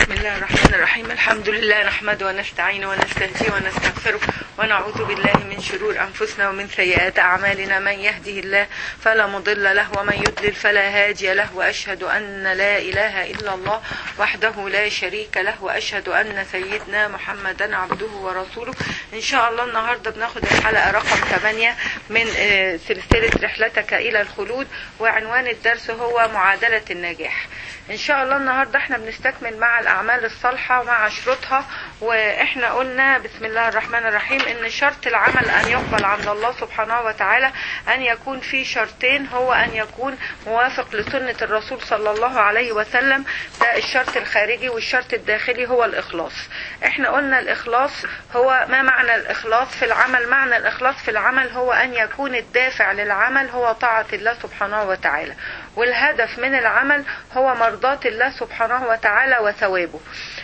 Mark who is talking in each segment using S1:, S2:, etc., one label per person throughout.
S1: بسم الله الرحمن الرحيم الحمد لله نحمده ونستعينه ونستهديه ونستغفره ونعوذ بالله من شرور أنفسنا ومن سيئات أعمالنا من يهده الله فلا مضل له ومن يضلل فلا هادي له وأشهد أن لا إله إلا الله وحده لا شريك له وأشهد أن سيدنا محمدا عبده ورسوله إن شاء الله النهاردة بناخد الحلقة رقم 8 من آه، سلسلة رحلتك إلى الخلود وعنوان الدرس هو معادلة النجاح ان شاء الله النهارده احنا بنستكمل مع الاعمال الصالحه ومع شروطها واحنا قلنا بسم الله الرحمن الرحيم ان شرط العمل ان يقبل عند الله سبحانه وتعالى ان يكون في شرطين هو ان يكون موافق لسنه الرسول صلى الله عليه وسلم ده الشرط الخارجي والشرط الداخلي هو الاخلاص احنا قلنا الاخلاص هو ما معنى الاخلاص في العمل معنى الاخلاص في العمل هو ان يكون الدافع للعمل هو طاعه الله سبحانه وتعالى والهدف من العمل هو مرضاة الله سبحانه وتعالى وثوابه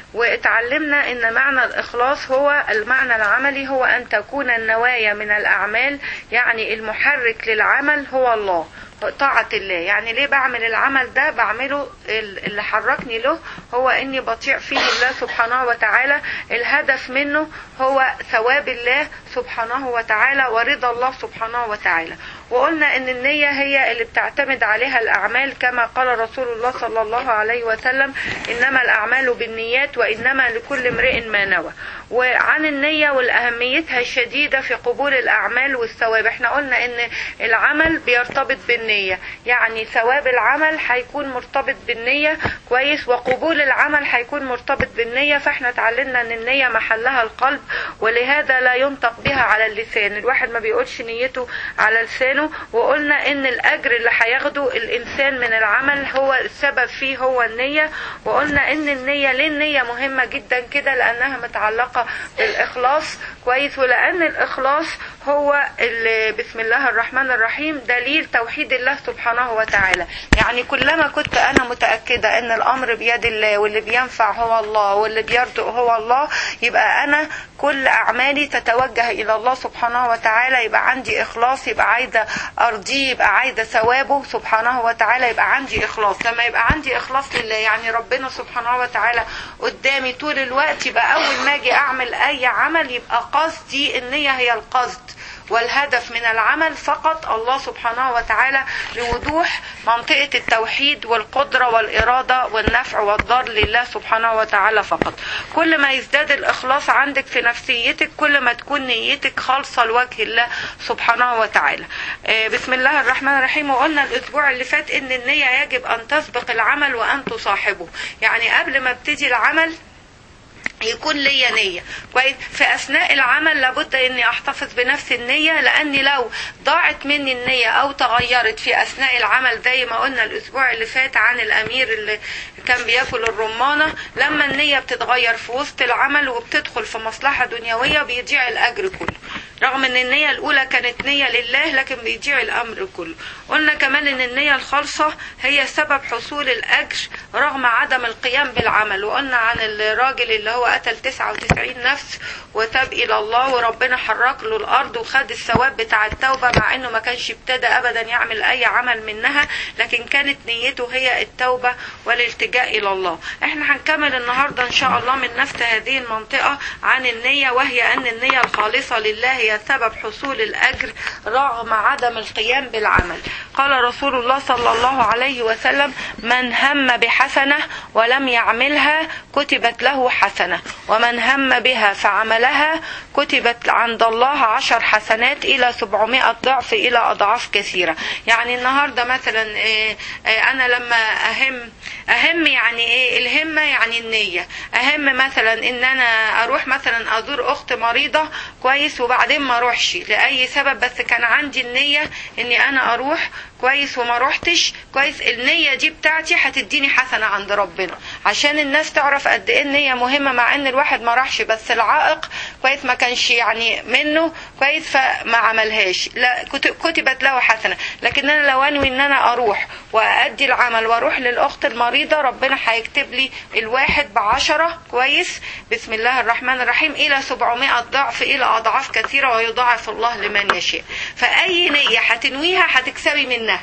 S1: واتعلمنا ان معنى الاخلاص هو المعنى العملي هو ان تكون النوايا من الاعمال يعني المحرك للعمل هو الله طاعة الله يعني ليه بعمل العمل ده بعمله اللي حركني له هو اني بطيع فيه الله سبحانه وتعالى الهدف منه هو ثواب الله سبحانه وتعالى ورضا الله سبحانه وتعالى وقلنا ان النية هي اللي بتعتمد عليها الاعمال كما قال رسول الله صلى الله عليه وسلم انما الاعمال بالنيات وانما لكل امرئ ما نوى وعن النية والاهميتها الشديدة في قبول الاعمال والثواب احنا قلنا ان العمل بيرتبط بالنية يعني ثواب العمل هيكون مرتبط بالنية كويس وقبول العمل هيكون مرتبط بالنية فاحنا اتعلمنا ان النية محلها القلب ولهذا لا ينطق بها على اللسان الواحد ما بيقولش نيته على لسانه وقلنا ان الاجر اللي هياخده الانسان من العمل هو السبب فيه هو النية وقلنا ان النية ليه النية مهمة جدا كده لانها متعلقة بالاخلاص كويس ولان الاخلاص هو اللي بسم الله الرحمن الرحيم دليل توحيد الله سبحانه وتعالى يعني كلما كنت انا متأكدة ان الامر بيد الله واللي بينفع هو الله واللي بيرزق هو الله يبقى انا كل اعمالي تتوجه الى الله سبحانه وتعالى يبقى عندي اخلاص يبقى عايزة ارضيه يبقى عايزة ثوابه سبحانه وتعالى يبقى عندي اخلاص لما يبقى عندي اخلاص لله يعني ربنا سبحانه وتعالى قدامي طول الوقت يبقى اول ما اجي اعمل اي عمل يبقى قصدي النية هي القصد والهدف من العمل فقط الله سبحانه وتعالى لوضوح منطقة التوحيد والقدرة والإرادة والنفع والضر لله سبحانه وتعالى فقط كل ما يزداد الإخلاص عندك في نفسيتك كل ما تكون نيتك خالصة لوجه الله سبحانه وتعالى آه، بسم الله الرحمن الرحيم وقلنا الأسبوع اللي فات إن النية يجب أن تسبق العمل وأن تصاحبه يعني قبل ما ابتدي العمل يكون ليا نية كويس في أثناء العمل لابد إني أحتفظ بنفس النية لأني لو ضاعت مني النية أو تغيرت في أثناء العمل زي ما قلنا الأسبوع اللي فات عن الأمير اللي كان بياكل الرمانة لما النية بتتغير في وسط العمل وبتدخل في مصلحة دنيوية بيضيع الأجر كله رغم ان النية الاولى كانت نية لله لكن بيضيع الامر كله قلنا كمان ان النية الخالصة هي سبب حصول الاجر رغم عدم القيام بالعمل وقلنا عن الراجل اللي هو قتل 99 نفس وتاب الى الله وربنا حرك له الارض وخد الثواب بتاع التوبة مع انه ما كانش ابتدى ابدا يعمل اي عمل منها لكن كانت نيته هي التوبة والالتجاء الى الله احنا هنكمل النهاردة ان شاء الله من نفس هذه المنطقة عن النية وهي ان النية الخالصة لله هي سبب حصول الأجر رغم عدم القيام بالعمل قال رسول الله صلى الله عليه وسلم من هم بحسنة ولم يعملها كتبت له حسنة ومن هم بها فعملها كتبت عند الله عشر حسنات إلى سبعمائة ضعف إلى أضعاف كثيرة يعني النهاردة مثلا إيه إيه أنا لما أهم أهم يعني إيه الهمة يعني النية أهم مثلا إن أنا أروح مثلا أزور أخت مريضة كويس وبعدين ما أروحش لأي سبب بس كان عندي النية إني أنا أروح كويس وما روحتش كويس النية دي بتاعتي هتديني حسنة عند ربنا عشان الناس تعرف قد ايه النية مهمة مع ان الواحد ما راحش بس العائق كويس ما كانش يعني منه كويس فما عملهاش لا كتبت له حسنة لكن انا لو انوي ان انا اروح وادي العمل واروح للاخت المريضة ربنا هيكتب لي الواحد بعشرة كويس بسم الله الرحمن الرحيم الى 700 ضعف الى اضعاف كثيرة ويضاعف الله لمن يشاء فاي نية هتنويها هتكسبي منها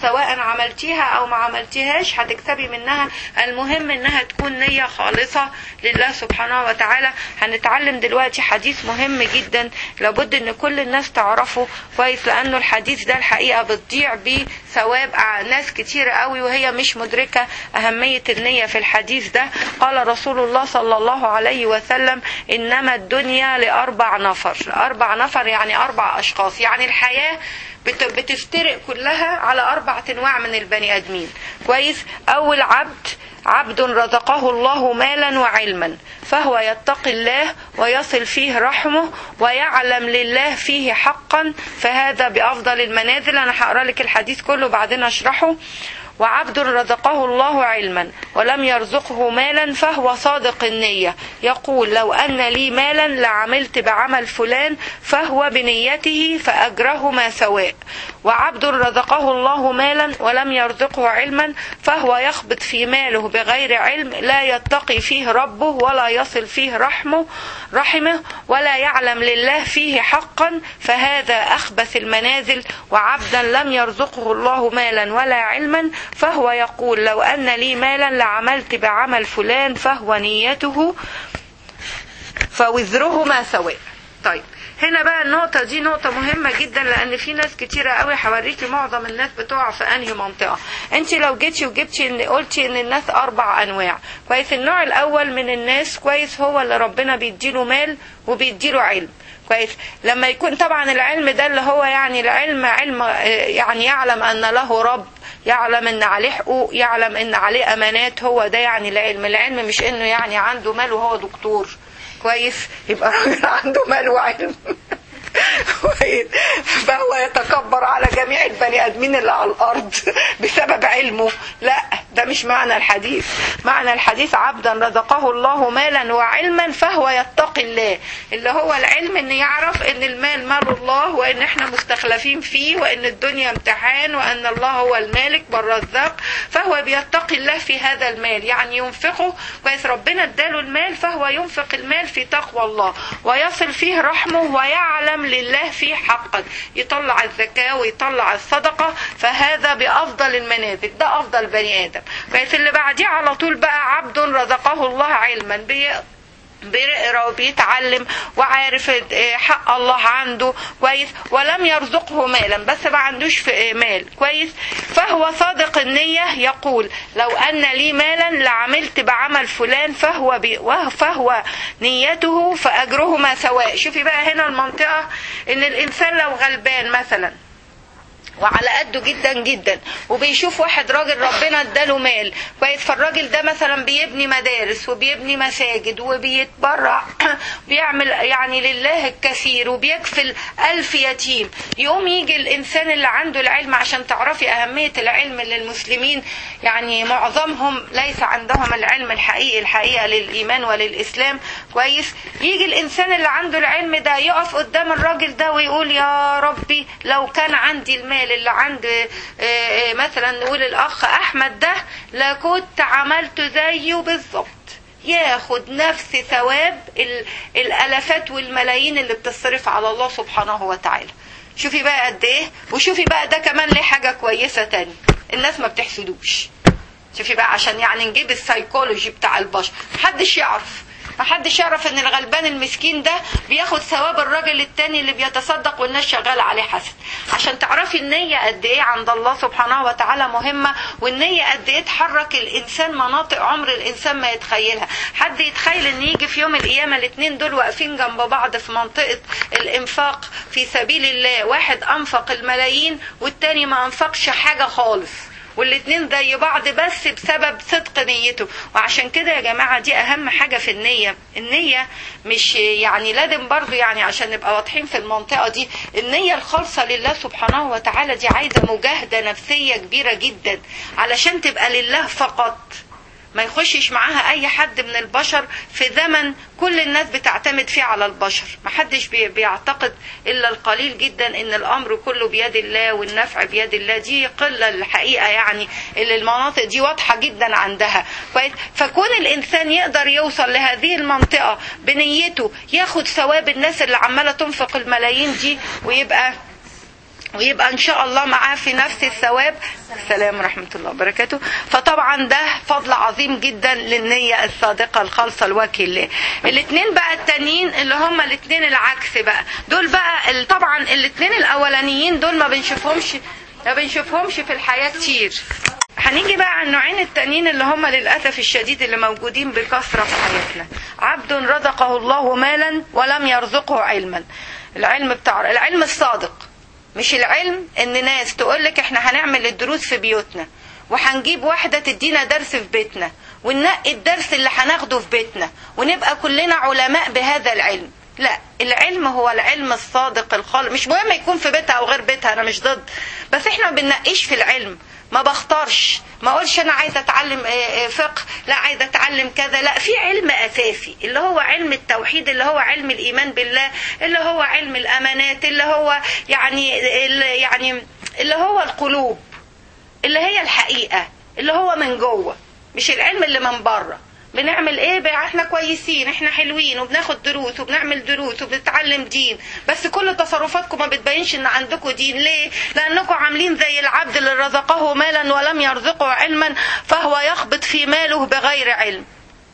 S1: سواء عملتيها او ما عملتيهاش هتكسبي منها المهم انها تكون نية خالصة لله سبحانه وتعالى هنتعلم دلوقتي حديث مهم جدا لابد ان كل الناس تعرفه كويس لانه الحديث ده الحقيقة بتضيع بيه ثواب ناس كتير قوي وهي مش مدركة اهمية النية في الحديث ده قال رسول الله صلى الله عليه وسلم انما الدنيا لاربع نفر اربع نفر يعني اربع اشخاص يعني الحياة بتفترق كلها على أربعة أنواع من البني آدمين كويس أول عبد عبد رزقه الله مالا وعلما فهو يتقي الله ويصل فيه رحمه ويعلم لله فيه حقا فهذا بأفضل المنازل أنا هقرأ لك الحديث كله بعدين أشرحه وعبد رزقه الله علما ولم يرزقه مالا فهو صادق النية يقول لو أن لي مالا لعملت بعمل فلان فهو بنيته فأجرهما سواء وعبد رزقه الله مالا ولم يرزقه علما فهو يخبط في ماله بغير علم لا يتقي فيه ربه ولا يصل فيه رحمه رحمه ولا يعلم لله فيه حقا فهذا أخبث المنازل وعبدا لم يرزقه الله مالا ولا علما فهو يقول لو أن لي مالا لعملت بعمل فلان فهو نيته فوزرهما سواء طيب هنا بقى النقطة دي نقطة مهمة جدا لأن في ناس كتيرة قوي هوريكي معظم الناس بتقع في أنهي منطقة. أنت لو جيتي وجبتي إن قلتي إن الناس أربع أنواع، كويس النوع الأول من الناس كويس هو اللي ربنا بيديله مال وبيديله علم. كويس لما يكون طبعا العلم ده اللي هو يعني العلم علم يعني يعلم أن له رب يعلم ان عليه حقوق يعلم ان عليه امانات هو ده يعني العلم العلم مش انه يعني عنده مال وهو دكتور كويس يبقى راجل عنده مال وعلم فهو يتكبر على جميع البني ادمين اللي على الارض بسبب علمه لا ده مش معنى الحديث معنى الحديث عبدا رزقه الله مالا وعلما فهو يتقي الله اللي هو العلم ان يعرف ان المال مال الله وان احنا مستخلفين فيه وان الدنيا امتحان وان الله هو المالك والرزاق فهو بيتقي الله في هذا المال يعني ينفقه كويس ربنا اداله المال فهو ينفق المال في تقوى الله ويصل فيه رحمه ويعلم لله فيه حقا يطلع الزكاة ويطلع الصدقة فهذا بأفضل المنازل ده أفضل بني آدم بس اللي بعديه على طول بقى عبد رزقه الله علما بي بيقرا وبيتعلم وعارف حق الله عنده كويس ولم يرزقه مالا بس ما عندوش في مال كويس فهو صادق النية يقول لو أن لي مالا لعملت بعمل فلان فهو بي فهو نيته فأجرهما سواء شوفي بقى هنا المنطقة إن الإنسان لو غلبان مثلا وعلى قده جدا جدا وبيشوف واحد راجل ربنا اداله مال كويس فالراجل ده مثلا بيبني مدارس وبيبني مساجد وبيتبرع بيعمل يعني لله الكثير وبيكفل ألف يتيم يقوم يجي الإنسان اللي عنده العلم عشان تعرفي أهمية العلم للمسلمين يعني معظمهم ليس عندهم العلم الحقيقي الحقيقة للإيمان وللإسلام كويس يجي الإنسان اللي عنده العلم ده يقف قدام الراجل ده ويقول يا ربي لو كان عندي المال اللي عند مثلا نقول الاخ احمد ده لكنت عملت زيه بالظبط ياخد نفس ثواب الالافات والملايين اللي بتصرف على الله سبحانه وتعالى شوفي بقى قد ايه وشوفي بقى ده كمان ليه حاجه كويسه تاني الناس ما بتحسدوش شوفي بقى عشان يعني نجيب السايكولوجي بتاع البشر محدش يعرف محدش يعرف ان الغلبان المسكين ده بياخد ثواب الراجل التاني اللي بيتصدق والناس شغالة عليه حسد عشان تعرفي النية قد ايه عند الله سبحانه وتعالى مهمة والنية قد ايه تحرك الانسان مناطق عمر الانسان ما يتخيلها حد يتخيل ان يجي في يوم القيامة الاتنين دول واقفين جنب بعض في منطقة الانفاق في سبيل الله واحد انفق الملايين والتاني ما انفقش حاجة خالص والاتنين زي بعض بس بسبب صدق نيته وعشان كده يا جماعة دي أهم حاجة في النية النية مش يعني لازم برضو يعني عشان نبقى واضحين في المنطقة دي النية الخالصة لله سبحانه وتعالى دي عايزة مجاهدة نفسية كبيرة جدا علشان تبقى لله فقط ما يخشش معاها اي حد من البشر في زمن كل الناس بتعتمد فيه على البشر ما حدش بيعتقد الا القليل جدا ان الامر كله بيد الله والنفع بيد الله دي قله الحقيقه يعني اللي المناطق دي واضحه جدا عندها كويس فكون الانسان يقدر يوصل لهذه المنطقه بنيته ياخد ثواب الناس اللي عماله تنفق الملايين دي ويبقى ويبقى ان شاء الله معاه في نفس الثواب السلام ورحمة الله وبركاته فطبعا ده فضل عظيم جدا للنية الصادقة الخالصة لوجه الله الاثنين بقى التانيين اللي هم الاثنين العكس بقى دول بقى ال- طبعا الاثنين الاولانيين دول ما بنشوفهمش ما بنشوفهمش في الحياة كتير هنيجي بقى على النوعين التانيين اللي هم للأسف الشديد اللي موجودين بكثرة في حياتنا عبد رزقه الله مالا ولم يرزقه علما العلم بتاع العلم الصادق مش العلم ان ناس تقول لك احنا هنعمل الدروس في بيوتنا وهنجيب واحدة تدينا درس في بيتنا وننقي الدرس اللي هناخده في بيتنا ونبقى كلنا علماء بهذا العلم لا العلم هو العلم الصادق الخالص مش مهم يكون في بيتها او غير بيتها انا مش ضد بس احنا ما بننقيش في العلم ما بختارش ما اقولش انا عايزه اتعلم آه، آه، فقه لا عايزه اتعلم كذا لا في علم اساسي اللي هو علم التوحيد اللي هو علم الايمان بالله اللي هو علم الامانات اللي هو يعني اللي يعني اللي هو القلوب اللي هي الحقيقه اللي هو من جوه مش العلم اللي من بره بنعمل ايه بقى احنا كويسين احنا حلوين وبناخد دروس وبنعمل دروس وبنتعلم دين بس كل تصرفاتكم ما بتبينش ان عندكم دين ليه لانكم عاملين زي العبد اللي رزقه مالا ولم يرزقه علما فهو يخبط في ماله بغير علم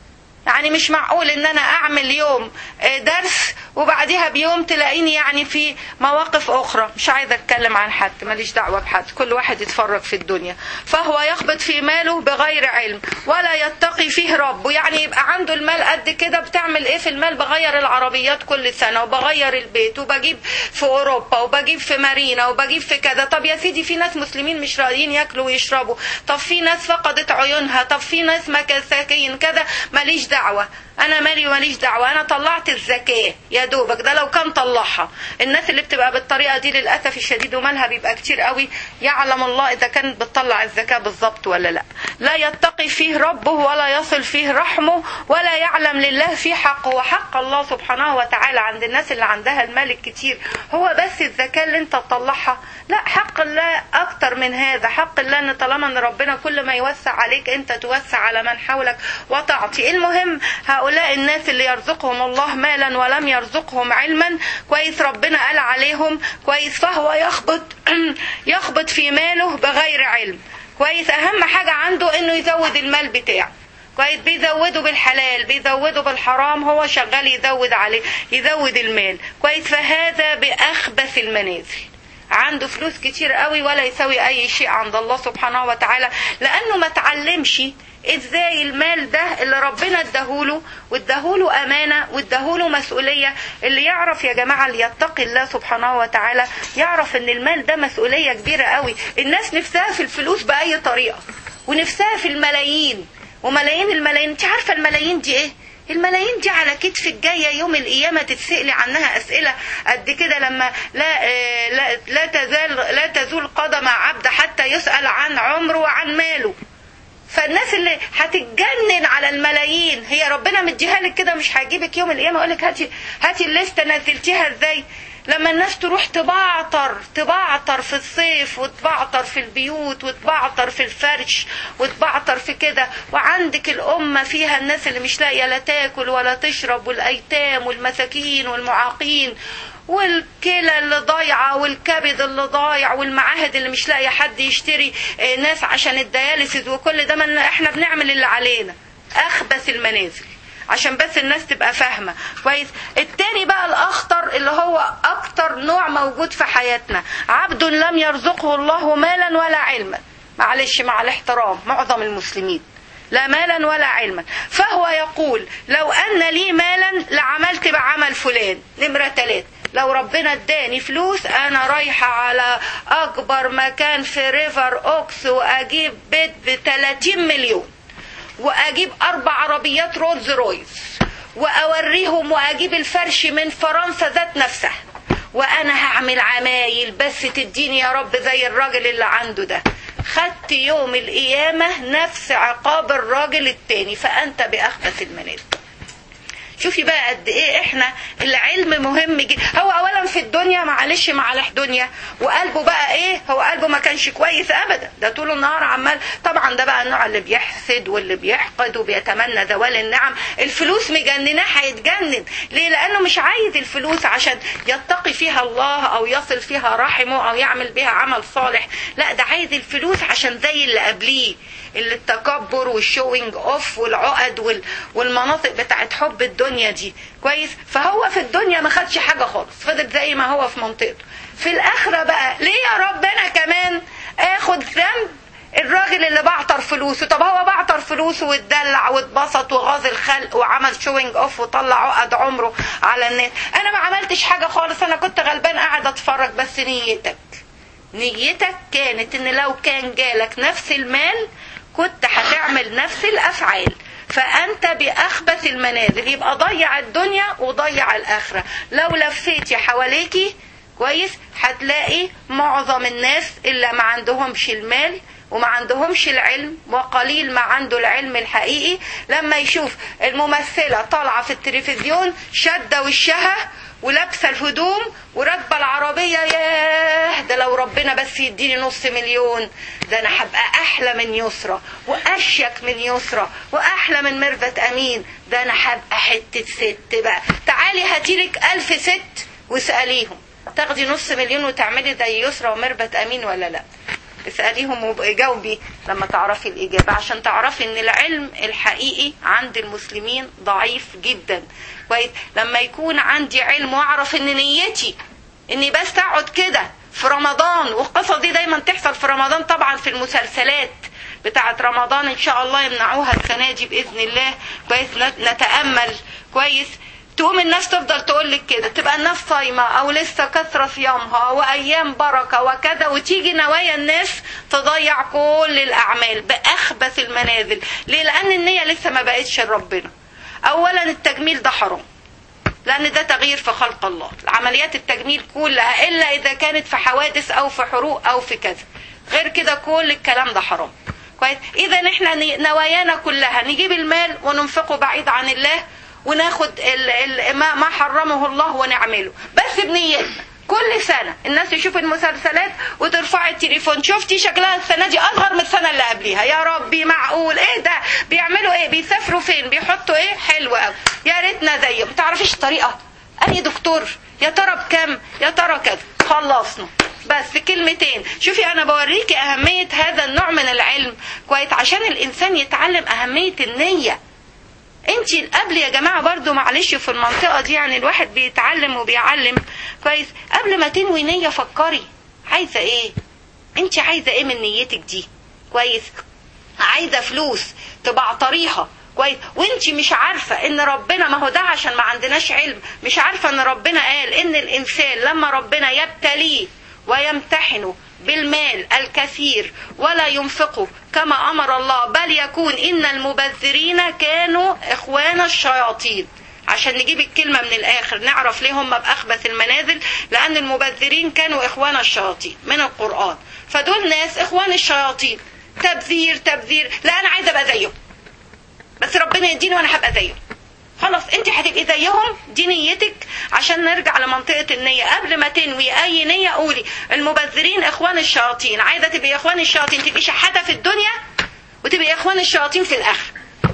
S1: يعني مش معقول ان انا اعمل يوم آه، درس وبعديها بيوم تلاقيني يعني في مواقف اخرى مش عايزه اتكلم عن حد ماليش دعوه بحد كل واحد يتفرج في الدنيا فهو يخبط في ماله بغير علم ولا يتقي فيه ربه يعني يبقى عنده المال قد كده بتعمل ايه في المال بغير العربيات كل سنه وبغير البيت وبجيب في اوروبا وبجيب في مارينا وبجيب في كذا طب يا سيدي في ناس مسلمين مش راضيين ياكلوا ويشربوا طب في ناس فقدت عيونها طب في ناس مساكين كذا ماليش دعوه انا مالي وماليش دعوه انا طلعت الزكاه يا دوبك ده لو كان طلعها الناس اللي بتبقى بالطريقه دي للاسف الشديد ومالها بيبقى كتير قوي يعلم الله اذا كانت بتطلع الزكاه بالظبط ولا لا لا يتقي فيه ربه ولا يصل فيه رحمه ولا يعلم لله فيه حقه وحق الله سبحانه وتعالى عند الناس اللي عندها المال الكتير هو بس الزكاه اللي انت تطلعها لا حق الله اكتر من هذا حق الله ان طالما ان ربنا كل ما يوسع عليك انت توسع على من حولك وتعطي المهم هؤلاء الناس اللي يرزقهم الله مالا ولم يرزقهم علما كويس ربنا قال عليهم كويس فهو يخبط يخبط في ماله بغير علم كويس اهم حاجه عنده انه يزود المال بتاعه كويس بيزودوا بالحلال بيزودوا بالحرام هو شغال يزود عليه يزود المال كويس فهذا بأخبث المنازل عنده فلوس كتير قوي ولا يسوي اي شيء عند الله سبحانه وتعالى لانه ما تعلمش ازاي المال ده اللي ربنا اداهوله واداهوله امانه واداهوله مسؤوليه اللي يعرف يا جماعه اللي يتقي الله سبحانه وتعالى يعرف ان المال ده مسؤوليه كبيره قوي الناس نفسها في الفلوس باي طريقه ونفسها في الملايين وملايين الملايين انت عارفه الملايين دي ايه الملايين دي على كتفك جاية يوم القيامة تتسألي عنها أسئلة قد كده لما لا, آه، لا, لا تزال لا تزول قدم عبد حتى يسأل عن عمره وعن ماله فالناس اللي هتتجنن على الملايين هي ربنا مديها لك كده مش هيجيبك يوم القيامة يقول لك هاتي هاتي الليستة نزلتيها ازاي لما الناس تروح تبعتر تبعتر في الصيف وتبعتر في البيوت وتبعتر في الفرش وتبعتر في كده وعندك الأمة فيها الناس اللي مش لاقية لا تاكل ولا تشرب والأيتام والمساكين والمعاقين والكلى اللي ضايعة والكبد اللي ضايع والمعاهد اللي مش لاقية حد يشتري آه، ناس عشان الدياليسيس وكل ده من احنا بنعمل اللي علينا أخبث المنازل عشان بس الناس تبقى فاهمة كويس التاني بقى الأخطر اللي هو أكتر نوع موجود في حياتنا عبد لم يرزقه الله مالا ولا علما معلش مع الاحترام معظم المسلمين لا مالا ولا علما فهو يقول لو أن لي مالا لعملت بعمل فلان نمرة ثلاثة لو ربنا اداني فلوس انا رايحة على اكبر مكان في ريفر اوكس واجيب بيت ب 30 مليون واجيب اربع عربيات رولز رويس واوريهم واجيب الفرش من فرنسا ذات نفسها وانا هعمل عمايل بس تديني يا رب زي الراجل اللي عنده ده خدت يوم القيامة نفس عقاب الراجل التاني فأنت بأخبث المنازل شوفي بقى قد ايه احنا العلم مهم جدا هو اولا في الدنيا معلش معلش دنيا وقلبه بقى ايه هو قلبه ما كانش كويس ابدا ده طول النهار عمال طبعا ده بقى النوع اللي بيحسد واللي بيحقد وبيتمنى زوال النعم الفلوس مجنناه هيتجنن ليه لانه مش عايز الفلوس عشان يتقي فيها الله او يصل فيها رحمه او يعمل بها عمل صالح لا ده عايز الفلوس عشان زي اللي قبليه اللي التكبر والشوينج اوف والعقد وال... والمناطق بتاعت حب الدنيا دي كويس فهو في الدنيا ما خدش حاجه خالص فضل زي ما هو في منطقته في الاخره بقى ليه يا رب انا كمان اخد ذنب الراجل اللي بعطر فلوسه طب هو بعطر فلوسه واتدلع واتبسط وغاظ الخلق وعمل شوينج اوف وطلع عقد عمره على الناس انا ما عملتش حاجه خالص انا كنت غلبان قاعد اتفرج بس نيتك نيتك كانت ان لو كان جالك نفس المال كنت هتعمل نفس الافعال فانت باخبث المنازل يبقى ضيع الدنيا وضيع الاخره لو لفيتي حواليكي كويس هتلاقي معظم الناس اللي ما عندهمش المال وما عندهمش العلم وقليل ما عنده العلم الحقيقي لما يشوف الممثلة طالعة في التلفزيون شادة وشها ولابسة الهدوم وراكبة العربية ياه ده لو ربنا بس يديني نص مليون ده أنا هبقى أحلى من يسرى وأشيك من يسرى وأحلى من ميرفت أمين ده أنا هبقى حتة ست بقى تعالي هاتيلك ألف ست واسأليهم تاخدي نص مليون وتعملي زي يسرى وميرفت أمين ولا لأ اسأليهم وجاوبي لما تعرفي الإجابة عشان تعرفي إن العلم الحقيقي عند المسلمين ضعيف جدا كويس لما يكون عندي علم وأعرف إن نيتي إني بس أقعد كده في رمضان والقصص دي دايما تحصل في رمضان طبعا في المسلسلات بتاعة رمضان إن شاء الله يمنعوها السنة دي بإذن الله كويس نتأمل كويس تقوم الناس تفضل تقول لك كده تبقى الناس صايمه او لسه كثره صيامها وايام بركه وكذا وتيجي نوايا الناس تضيع كل الاعمال باخبث المنازل ليه لان النيه لسه ما بقتش لربنا اولا التجميل ده حرام لان ده تغيير في خلق الله عمليات التجميل كلها الا اذا كانت في حوادث او في حروق او في كذا غير كده كل الكلام ده حرام كويس اذا احنا نوايانا كلها نجيب المال وننفقه بعيد عن الله وناخد ال ال ما, ما حرمه الله ونعمله بس بنيتنا كل سنة الناس تشوف المسلسلات وترفع التليفون شفتي شكلها السنة دي أصغر من السنة اللي قبليها يا ربي معقول إيه ده بيعملوا إيه بيسافروا فين بيحطوا إيه حلو قوي يا ريتنا زيه ما تعرفيش الطريقة أي دكتور يا ترى بكام يا ترى كذا خلصنا بس كلمتين شوفي انا بوريكي اهمية هذا النوع من العلم كويس عشان الانسان يتعلم اهمية النية انت قبل يا جماعه برضو معلش في المنطقه دي يعني الواحد بيتعلم وبيعلم كويس قبل ما تنوي نيه فكري عايزه ايه انت عايزه ايه من نيتك دي كويس عايزه فلوس تبعطريها كويس وانت مش عارفه ان ربنا ما هو ده عشان ما عندناش علم مش عارفه ان ربنا قال ان الانسان لما ربنا يبتليه ويمتحنه بالمال الكثير ولا ينفقه كما امر الله بل يكون ان المبذرين كانوا اخوان الشياطين عشان نجيب الكلمة من الآخر نعرف ليه هم بأخبث المنازل لأن المبذرين كانوا إخوان الشياطين من القرآن فدول ناس إخوان الشياطين تبذير تبذير لا أنا عايزة أبقى زيهم بس ربنا يديني وأنا هبقى زيهم خلاص انت هتبقي زيهم دي نيتك عشان نرجع لمنطقة النية قبل ما تنوي اي نية قولي المبذرين اخوان الشياطين عايزة تبقي اخوان الشياطين تبقي شحاتة في الدنيا وتبقي اخوان الشياطين في الاخر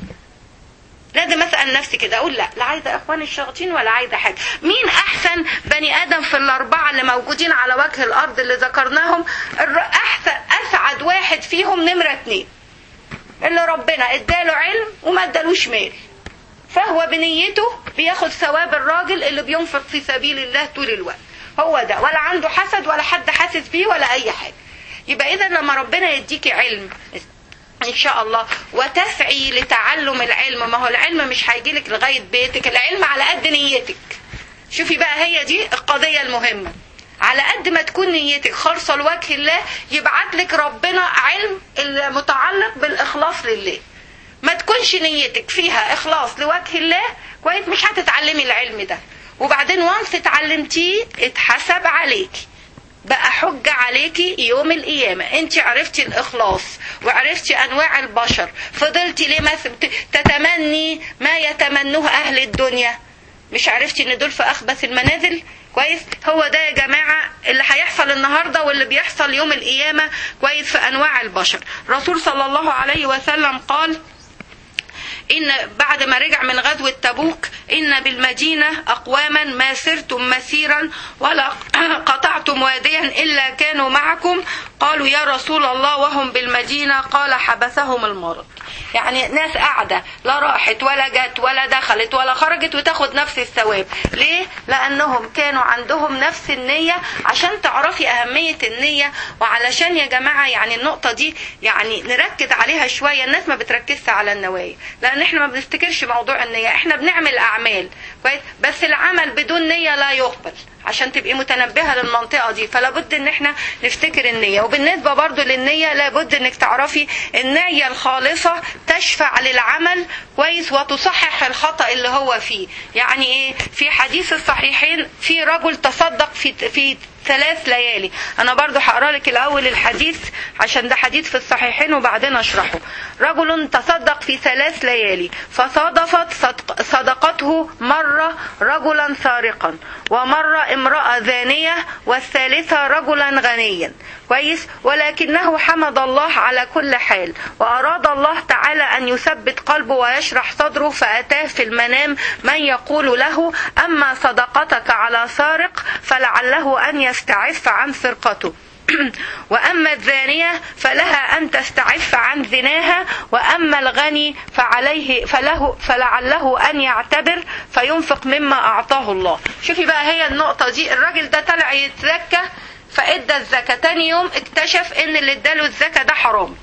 S1: لازم اسال نفسي كده اقول لا لا عايزه اخوان الشياطين ولا عايزه حاجه مين احسن بني ادم في الاربعه اللي موجودين على وجه الارض اللي ذكرناهم احسن اسعد واحد فيهم نمره اتنين اللي ربنا اداله علم وما ادالوش مال فهو بنيته بياخد ثواب الراجل اللي بينفق في سبيل الله طول الوقت هو ده ولا عنده حسد ولا حد حاسس بيه ولا اي حاجه يبقى اذا لما ربنا يديكي علم ان شاء الله وتسعي لتعلم العلم ما هو العلم مش هيجيلك لغايه بيتك العلم على قد نيتك شوفي بقى هي دي القضيه المهمه على قد ما تكون نيتك خالصه لوجه الله يبعت لك ربنا علم المتعلق بالاخلاص لله ما تكونش نيتك فيها اخلاص لوجه الله كويس مش هتتعلمي العلم ده وبعدين وانس اتعلمتيه اتحسب عليكي بقى حجة عليكي يوم القيامة انت عرفتي الإخلاص وعرفتي أنواع البشر فضلتي ليه ما تتمني ما يتمنوه أهل الدنيا مش عرفتي ان دول في أخبث المنازل كويس هو ده يا جماعة اللي هيحصل النهاردة واللي بيحصل يوم القيامة كويس في أنواع البشر رسول صلى الله عليه وسلم قال إن بعد ما رجع من غزوة تبوك إن بالمدينة أقواما ما سرتم مسيرا ولا قطعتم واديا إلا كانوا معكم قالوا يا رسول الله وهم بالمدينة قال حبسهم المرض يعني ناس قاعدة لا راحت ولا جت ولا دخلت ولا خرجت وتاخد نفس الثواب ليه؟ لأنهم كانوا عندهم نفس النية عشان تعرفي أهمية النية وعلشان يا جماعة يعني النقطة دي يعني نركز عليها شوية الناس ما بتركزش على النوايا لأن احنا ما بنفتكرش موضوع النية احنا بنعمل أعمال كويس بس العمل بدون نية لا يقبل عشان تبقي متنبهه للمنطقه دي فلا بد ان احنا نفتكر النيه وبالنسبه برضو للنيه لابد انك تعرفي النيه الخالصه تشفع للعمل كويس وتصحح الخطا اللي هو فيه يعني ايه في حديث الصحيحين في رجل تصدق في في ثلاث ليالي انا برضو هقرا لك الاول الحديث عشان ده حديث في الصحيحين وبعدين اشرحه رجل تصدق في ثلاث ليالي فصادفت صدق صدقته مرة رجلا سارقا ومرة امرأة زانية والثالثة رجلا غنيا كويس ولكنه حمد الله على كل حال وأراد الله تعالى أن يثبت قلبه ويشرح صدره فأتاه في المنام من يقول له أما صدقتك على سارق فلعله أن يستعف عن سرقته وأما الزانية فلها أن تستعف عن زناها وأما الغني فعليه فله فلعله أن يعتبر فينفق مما أعطاه الله شوفي بقى هي النقطة دي الراجل ده طلع يتزكى فادى الزكاة تاني يوم اكتشف ان اللي اداله الزكاة ده حرام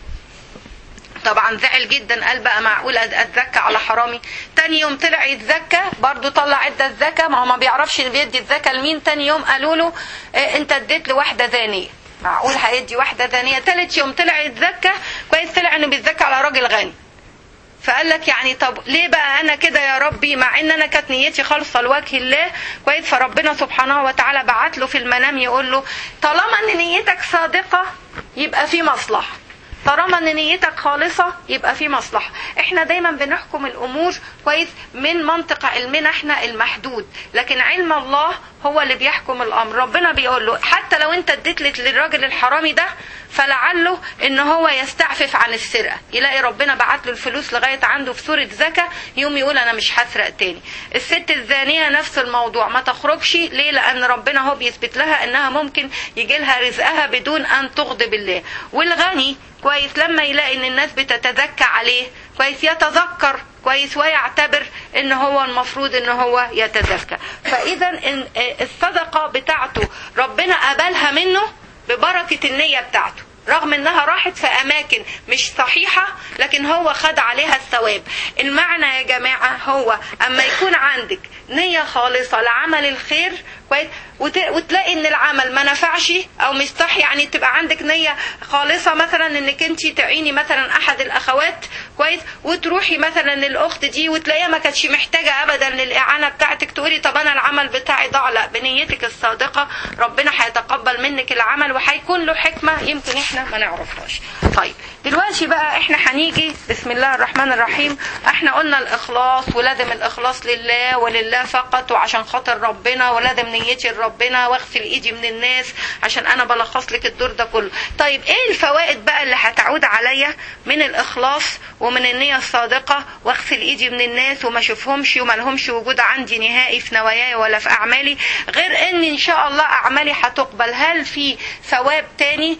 S1: طبعا زعل جدا قال بقى معقول اتزكى على حرامي تاني يوم طلع يتزكى برضه طلع ادى الزكاة ما هو ما بيعرفش بيدي الزكاة لمين تاني يوم قالوا له اه انت اديت لواحدة زانية معقول هيدي واحدة زانية تالت يوم طلع يتزكى كويس طلع انه بيتزكى على راجل غني فقال لك يعني طب ليه بقى انا كده يا ربي مع ان انا كانت نيتي خالصه لوجه الله كويس فربنا سبحانه وتعالى بعت له في المنام يقول له طالما ان نيتك صادقه يبقى في مصلحه طالما ان نيتك خالصة يبقى في مصلحة احنا دايما بنحكم الامور كويس من منطق علمنا احنا المحدود لكن علم الله هو اللي بيحكم الامر ربنا بيقول له حتى لو انت اديت للراجل الحرامي ده فلعله ان هو يستعفف عن السرقة يلاقي ربنا بعت له الفلوس لغاية عنده في سورة زكاة يوم يقول انا مش هسرق تاني الست الزانية نفس الموضوع ما تخرجش ليه لان ربنا هو بيثبت لها انها ممكن يجي لها رزقها بدون ان تغضب الله والغني كويس لما يلاقي ان الناس بتتذكى عليه كويس يتذكر كويس ويعتبر ان هو المفروض ان هو يتزكى فاذا إن الصدقه بتاعته ربنا قبلها منه ببركه النيه بتاعته رغم انها راحت في اماكن مش صحيحة لكن هو خد عليها الثواب المعنى يا جماعة هو اما يكون عندك نية خالصة لعمل الخير كويس وتلاقي ان العمل ما نفعش او مش صح يعني تبقى عندك نية خالصة مثلا انك انت تعيني مثلا احد الاخوات كويس وتروحي مثلا للاخت دي وتلاقيها ما كانتش محتاجة ابدا للاعانة بتاعتك تقولي طب انا العمل بتاعي ضاع لا بنيتك الصادقة ربنا هيتقبل منك العمل وهيكون له حكمة يمكن احنا ما نعرفهاش طيب دلوقتي بقى احنا هنيجي بسم الله الرحمن الرحيم احنا قلنا الاخلاص ولازم الاخلاص لله ولله فقط وعشان خاطر ربنا ولازم نيتي لربنا واغسل ايدي من الناس عشان انا بلخص لك الدور ده كله طيب ايه الفوائد بقى اللي هتعود عليا من الاخلاص ومن النية الصادقة واغسل ايدي من الناس وما اشوفهمش وما لهمش وجود عندي نهائي في نواياي ولا في اعمالي غير ان ان شاء الله اعمالي هتقبل هل في ثواب تاني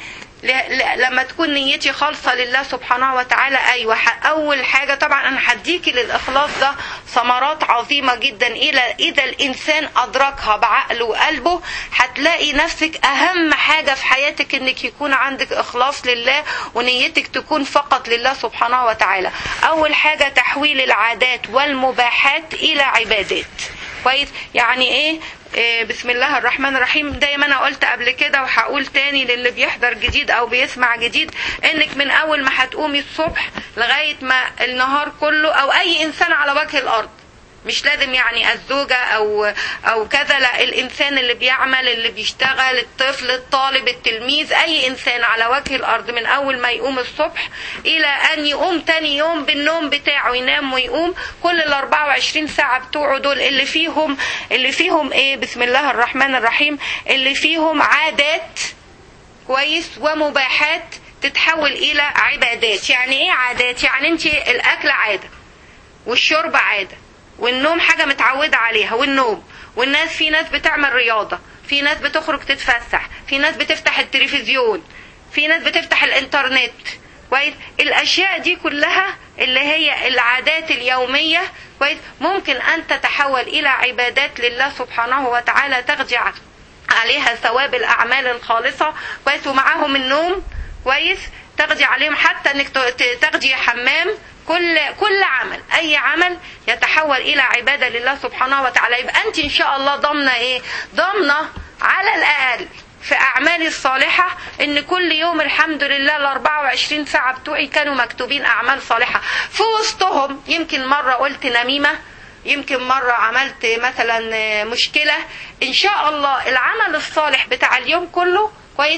S1: لما تكون نيتي خالصة لله سبحانه وتعالى أيوة أول حاجة طبعا أنا هديكي للإخلاص ده ثمرات عظيمة جدا إلى إذا الإنسان أدركها بعقله وقلبه هتلاقي نفسك أهم حاجة في حياتك إنك يكون عندك إخلاص لله ونيتك تكون فقط لله سبحانه وتعالى أول حاجة تحويل العادات والمباحات إلى عبادات كويس يعني ايه بسم الله الرحمن الرحيم دايما انا قلت قبل كده وهقول تاني للي بيحضر جديد او بيسمع جديد انك من اول ما هتقومي الصبح لغايه ما النهار كله او اي انسان على وجه الارض مش لازم يعني الزوجة أو أو كذا لا الإنسان اللي بيعمل اللي بيشتغل الطفل الطالب التلميذ أي إنسان على وجه الأرض من أول ما يقوم الصبح إلى أن يقوم تاني يوم بالنوم بتاعه ينام ويقوم كل ال 24 ساعة بتوعه دول اللي فيهم اللي فيهم إيه بسم الله الرحمن الرحيم اللي فيهم عادات كويس ومباحات تتحول إلى عبادات يعني إيه عادات يعني أنت الأكل عادة والشرب عادة والنوم حاجة متعودة عليها والنوم والناس في ناس بتعمل رياضة في ناس بتخرج تتفسح في ناس بتفتح التلفزيون في ناس بتفتح الانترنت كويس الاشياء دي كلها اللي هي العادات اليومية كويس ممكن ان تتحول الى عبادات لله سبحانه وتعالى تغجي عليها ثواب الاعمال الخالصة كويس ومعاهم النوم كويس تغذي عليهم حتى انك تغذي حمام كل كل عمل اي عمل يتحول الى عباده لله سبحانه وتعالى يبقى انت ان شاء الله ضامنه ايه ضامنه على الاقل في اعمالي الصالحه ان كل يوم الحمد لله ال 24 ساعه بتوعي كانوا مكتوبين اعمال صالحه في وسطهم يمكن مره قلت نميمه يمكن مرة عملت مثلا مشكلة إن شاء الله العمل الصالح بتاع اليوم كله كويس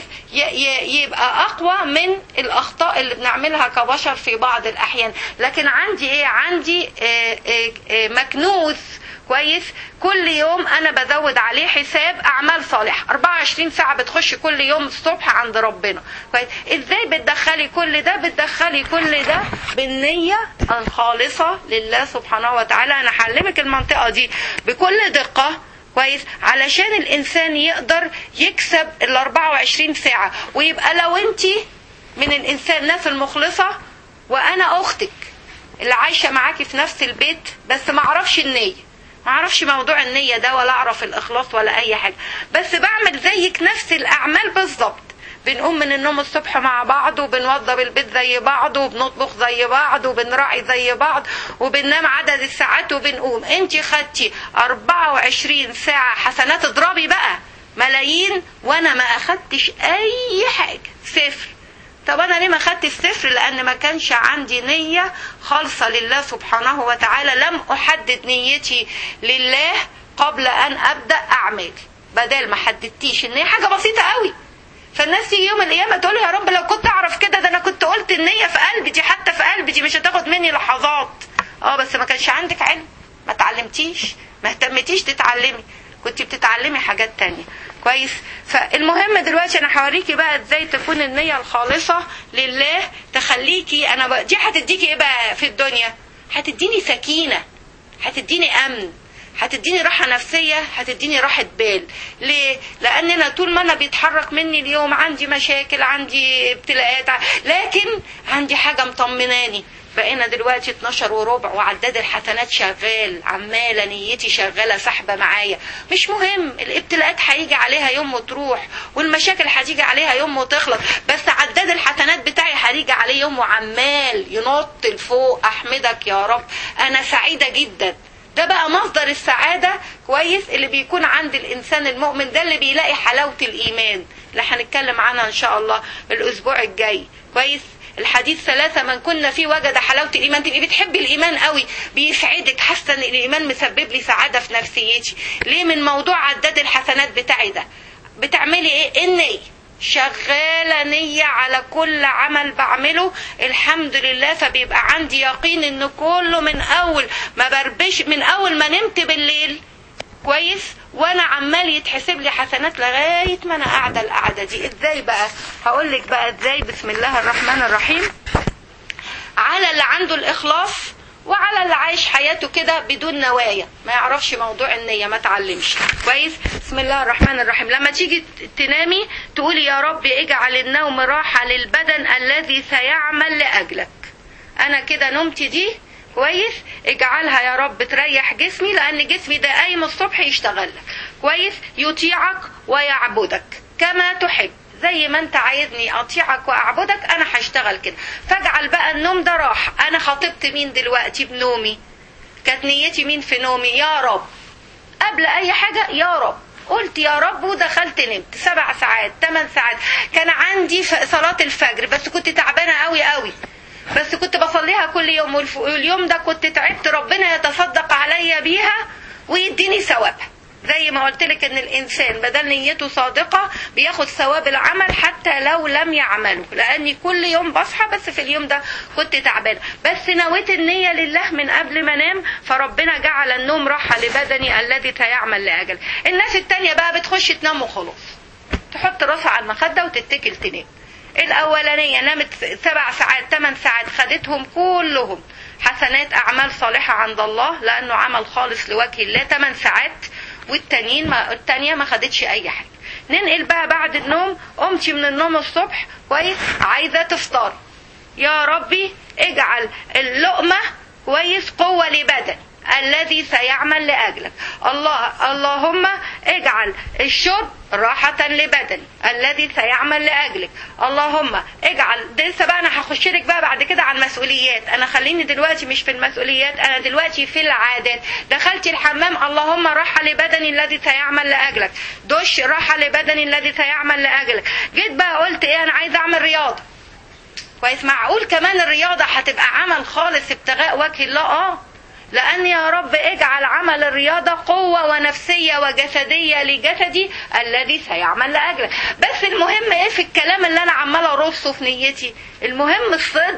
S1: يبقى اقوى من الاخطاء اللي بنعملها كبشر في بعض الاحيان لكن عندي ايه عندي آآ آآ مكنوز كويس كل يوم انا بزود عليه حساب اعمال صالحه 24 ساعه بتخش كل يوم الصبح عند ربنا كويس ازاي بتدخلي كل ده بتدخلي كل ده بالنيه الخالصه لله سبحانه وتعالى انا هعلمك المنطقه دي بكل دقه كويس علشان الانسان يقدر يكسب ال 24 ساعه ويبقى لو انت من الانسان الناس المخلصه وانا اختك اللي عايشه معاكي في نفس البيت بس ما اعرفش النيه ما اعرفش موضوع النيه ده ولا اعرف الاخلاص ولا اي حاجه بس بعمل زيك نفس الاعمال بالظبط بنقوم من النوم الصبح مع بعض وبنوضب البيت زي بعض وبنطبخ زي بعض وبنراعي زي بعض وبننام عدد الساعات وبنقوم انت خدتي 24 ساعة حسنات اضربي بقى ملايين وانا ما اخدتش اي حاجة صفر طب انا ليه ما خدت الصفر لان ما كانش عندي نية خالصة لله سبحانه وتعالى لم احدد نيتي لله قبل ان ابدأ اعمالي بدل ما حددتيش ان هي حاجة بسيطة قوي فالناس تيجي يوم القيامة تقول يا رب لو كنت أعرف كده ده أنا كنت قلت النية في قلبي دي حتى في قلبي دي مش هتاخد مني لحظات اه بس ما كانش عندك علم ما تعلمتيش ما اهتمتيش تتعلمي كنت بتتعلمي حاجات تانية كويس فالمهم دلوقتي انا هوريكي بقى ازاي تكون النية الخالصة لله تخليكي انا بقى دي هتديكي ايه بقى في الدنيا هتديني سكينة هتديني امن هتديني راحة نفسية هتديني راحة بال ليه؟ لأن أنا طول ما أنا بيتحرك مني اليوم عندي مشاكل عندي ابتلاءات لكن عندي حاجة مطمناني بقينا دلوقتي 12 وربع وعداد الحسنات شغال عمالة نيتي شغالة سحبة معايا مش مهم الابتلاءات هيجي عليها يوم وتروح والمشاكل هتيجي عليها يوم وتخلص بس عداد الحسنات بتاعي هيجي عليه يوم وعمال ينط لفوق أحمدك يا رب أنا سعيدة جدا ده بقى مصدر السعادة كويس اللي بيكون عند الإنسان المؤمن ده اللي بيلاقي حلاوة الإيمان اللي هنتكلم عنها إن شاء الله الأسبوع الجاي كويس الحديث ثلاثة من كنا فيه وجد حلاوة الإيمان تبقي بتحبي الإيمان قوي بيسعدك حاسة إن الإيمان مسبب لي سعادة في نفسيتي ليه من موضوع عداد الحسنات بتاعي ده بتعملي إيه النية شغالة نية على كل عمل بعمله الحمد لله فبيبقى عندي يقين ان كله من اول ما بربش من اول ما نمت بالليل كويس وانا عمال يتحسب لي حسنات لغاية ما انا قاعدة القعدة دي ازاي بقى هقول لك بقى ازاي بسم الله الرحمن الرحيم على اللي عنده الاخلاص وعلى اللي عايش حياته كده بدون نوايا ما يعرفش موضوع النية ما تعلمش كويس بسم الله الرحمن الرحيم لما تيجي تنامي تقولي يا رب اجعل النوم راحة للبدن الذي سيعمل لأجلك أنا كده نومتي دي كويس اجعلها يا رب تريح جسمي لأن جسمي ده قايم الصبح يشتغل لك كويس يطيعك ويعبدك كما تحب زي ما انت عايزني اطيعك واعبدك انا هشتغل كده فاجعل بقى النوم ده راحة انا خاطبت مين دلوقتي بنومي كانت نيتي مين في نومي يا رب قبل اي حاجة يا رب قلت يا رب ودخلت نمت سبع ساعات ثمان ساعات كان عندي صلاة الفجر بس كنت تعبانة قوي قوي بس كنت بصليها كل يوم واليوم ده كنت تعبت ربنا يتصدق عليا بيها ويديني ثوابها زي ما قلت لك ان الانسان بدل نيته صادقه بياخد ثواب العمل حتى لو لم يعمله لاني كل يوم بصحى بس في اليوم ده كنت تعبانه بس نويت النيه لله من قبل ما انام فربنا جعل النوم راحه لبدني الذي سيعمل لاجل الناس التانية بقى بتخش تنام وخلاص تحط راسها على المخده وتتكل تنام الاولانيه نامت سبع ساعات ثمان ساعات خدتهم كلهم حسنات اعمال صالحه عند الله لانه عمل خالص لوجه الله ثمان ساعات والتانيين ما التانية ما خدتش اي حاجه ننقل بقى بعد النوم قمتي من النوم الصبح كويس عايزه تفطر يا ربي اجعل اللقمه كويس قوه لبدن الذي سيعمل لاجلك الله اللهم اجعل الشرب راحة لبدني الذي سيعمل لأجلك اللهم اجعل ده لسه بقى أنا هخش لك بقى بعد كده على المسؤوليات أنا خليني دلوقتي مش في المسؤوليات أنا دلوقتي في العادات دخلتي الحمام اللهم راحة لبدني الذي سيعمل لأجلك دش راحة لبدني الذي سيعمل لأجلك جيت بقى قلت إيه أنا عايزة أعمل رياضة كويس معقول كمان الرياضة هتبقى عمل خالص ابتغاء وجه الله اه لأن يا رب اجعل عمل الرياضة قوة ونفسية وجسدية لجسدي الذي سيعمل لأجلك بس المهم ايه في الكلام اللي أنا عمالة أرصه في نيتي المهم الصدق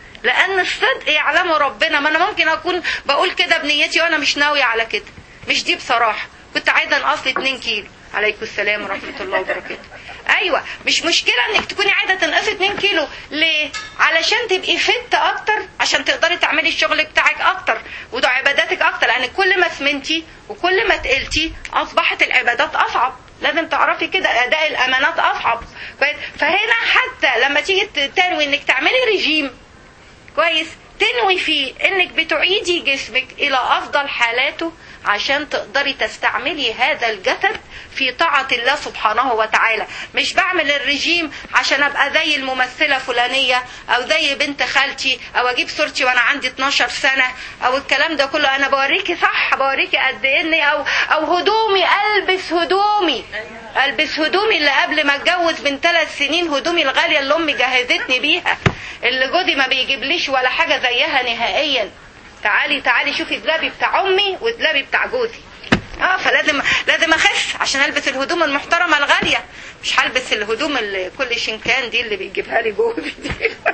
S1: لأن الصدق يعلمه ربنا ما أنا ممكن أكون بقول كده بنيتي وأنا مش ناوية على كده مش دي بصراحة كنت عايزة أنقص لي 2 كيلو عليكم السلام ورحمة الله وبركاته ايوه مش مشكله انك تكوني عايزه تنقصي 2 كيلو ليه علشان تبقي فت اكتر عشان تقدري تعملي الشغل بتاعك اكتر وعباداتك اكتر لان كل ما سمنتي وكل ما تقلتي اصبحت العبادات اصعب لازم تعرفي كده اداء الامانات اصعب فهنا حتى لما تيجي تنوي انك تعملي ريجيم كويس تنوي فيه انك بتعيدي جسمك الى افضل حالاته عشان تقدري تستعملي هذا الجسد في طاعة الله سبحانه وتعالى مش بعمل الرجيم عشان ابقى زي الممثلة فلانية او زي بنت خالتي او اجيب صورتي وانا عندي 12 سنة او الكلام ده كله انا بوريكي صح بوريكي قد ايه اني او او هدومي البس هدومي البس هدومي اللي قبل ما اتجوز من ثلاث سنين هدومي الغالية اللي امي جهزتني بيها اللي جوزي ما بيجيبليش ولا حاجة زيها نهائيا تعالي تعالي شوفي دلابي بتاع امي ودلابي بتاع جوزي اه فلازم لازم اخس عشان البس الهدوم المحترمه الغاليه مش هلبس الهدوم اللي كل شنكان دي اللي بيجيبها لي جوزي دي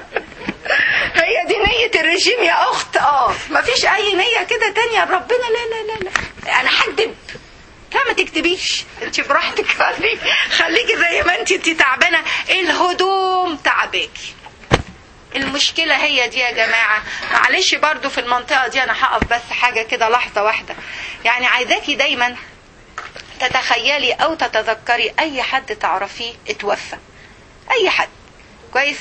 S1: هي دي نية الرجيم يا أخت اه مفيش أي نية كده تانية ربنا لا لا لا لا أنا هكدب لا ما تكتبيش انت براحتك خليك خليكي زي ما انت انت تعبانه الهدوم تعباكي المشكلة هي دي يا جماعة معلش برضو في المنطقة دي أنا هقف بس حاجة كده لحظة واحدة يعني عايزاكي دايما تتخيلي أو تتذكري أي حد تعرفيه اتوفى أي حد كويس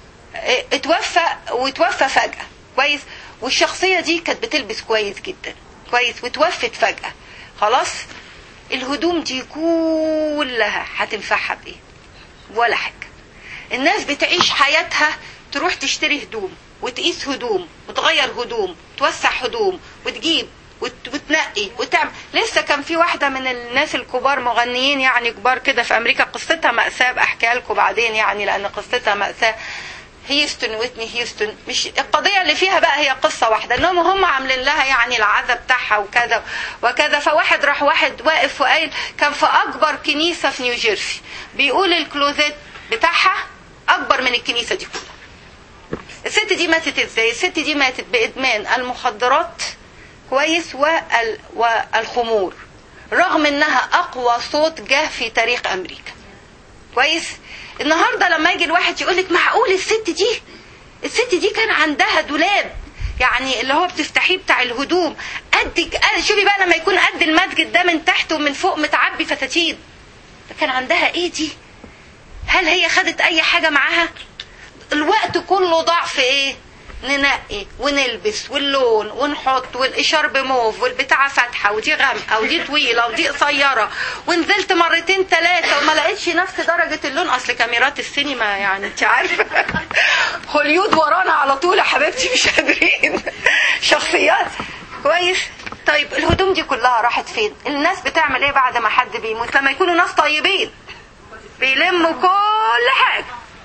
S1: اتوفى وتوفى فجأة كويس والشخصية دي كانت بتلبس كويس جدا كويس وتوفت فجأة خلاص الهدوم دي كلها هتنفعها بإيه ولا حاجة الناس بتعيش حياتها تروح تشتري هدوم وتقيس هدوم وتغير هدوم توسع هدوم وتجيب وت- وتنقي وتعمل لسه كان في واحده من الناس الكبار مغنيين يعني كبار كده في امريكا قصتها ماساه بحكيها لكم بعدين يعني لان قصتها ماساه هيستون ويتني هيستون مش القضية اللي فيها بقى هي قصة واحدة انهم هم عاملين لها يعني العزا بتاعها وكذا وكذا فواحد راح واحد واقف وقايل كان في اكبر كنيسة في نيوجيرسي بيقول الكلوزيت بتاعها اكبر من الكنيسة دي كلها الست دي ماتت ازاي الست دي ماتت بادمان المخدرات كويس وال... والخمور رغم انها اقوى صوت جه في تاريخ امريكا كويس النهارده لما يجي الواحد يقول لك معقول الست دي الست دي كان عندها دولاب يعني اللي هو بتفتحيه بتاع الهدوم قد قد- شوفي بقى لما يكون قد المسجد ده من تحت ومن فوق متعبي فساتين كان عندها ايه دي هل هي خدت اي حاجه معاها الوقت كله ضاع في ايه ننقي ونلبس واللون ونحط والاشارب موف والبتاعه فاتحه ودي غامقه ودي طويله ودي قصيره ونزلت مرتين ثلاثه وما لقيتش نفس درجه اللون اصل كاميرات السينما يعني انت عارفه هوليود ورانا على طول يا حبيبتي مش قادرين شخصيات كويس طيب الهدوم دي كلها راحت فين الناس بتعمل ايه بعد ما حد بيموت لما يكونوا ناس طيبين بيلموا كل حاجه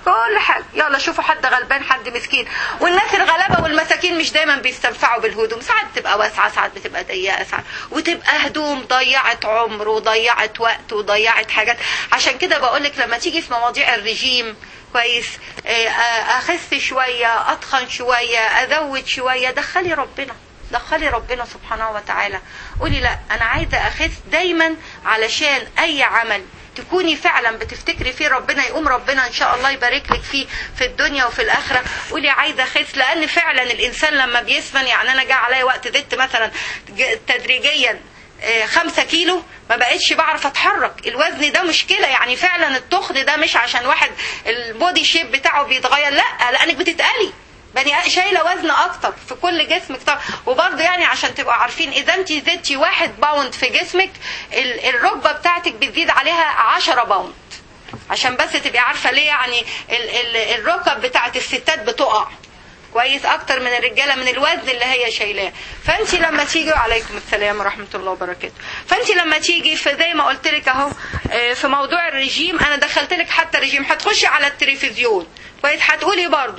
S1: كل حاجه يلا شوفوا حد غلبان حد مسكين والناس الغلابه والمساكين مش دايما بيستنفعوا بالهدوم ساعات بتبقى واسعه ساعات بتبقى ضيقه ساعات وتبقى هدوم ضيعت عمر وضيعت وقت وضيعت حاجات عشان كده بقول لك لما تيجي في مواضيع الرجيم كويس آه، آه، اخس شويه اتخن شويه ازود شويه دخلي ربنا دخلي ربنا سبحانه وتعالى قولي لا انا عايزه اخس دايما علشان اي عمل تكوني فعلا بتفتكري فيه ربنا يقوم ربنا ان شاء الله يبارك لك فيه في الدنيا وفي الاخره قولي عايزه اخس لان فعلا الانسان لما بيسمن يعني انا جه عليا وقت زدت مثلا ج- تدريجيا آه، خمسة كيلو ما بقتش بعرف اتحرك الوزن ده مشكلة يعني فعلا التخن ده مش عشان واحد البودي شيب بتاعه بيتغير لا لانك بتتقلي بني شايله وزن اكتر في كل جسمك طبعا وبرضه يعني عشان تبقوا عارفين اذا انت زدتي واحد باوند في جسمك ال- الركبه بتاعتك بتزيد عليها 10 باوند عشان بس تبقي عارفه ليه يعني ال- ال- الركب بتاعت الستات بتقع كويس اكتر من الرجاله من الوزن اللي هي شايلاه فانت لما تيجي وعليكم السلام ورحمه الله وبركاته فانت لما تيجي في زي ما قلت لك اهو آه، في موضوع الرجيم انا دخلت لك حتى رجيم هتخشي على التلفزيون كويس هتقولي برضو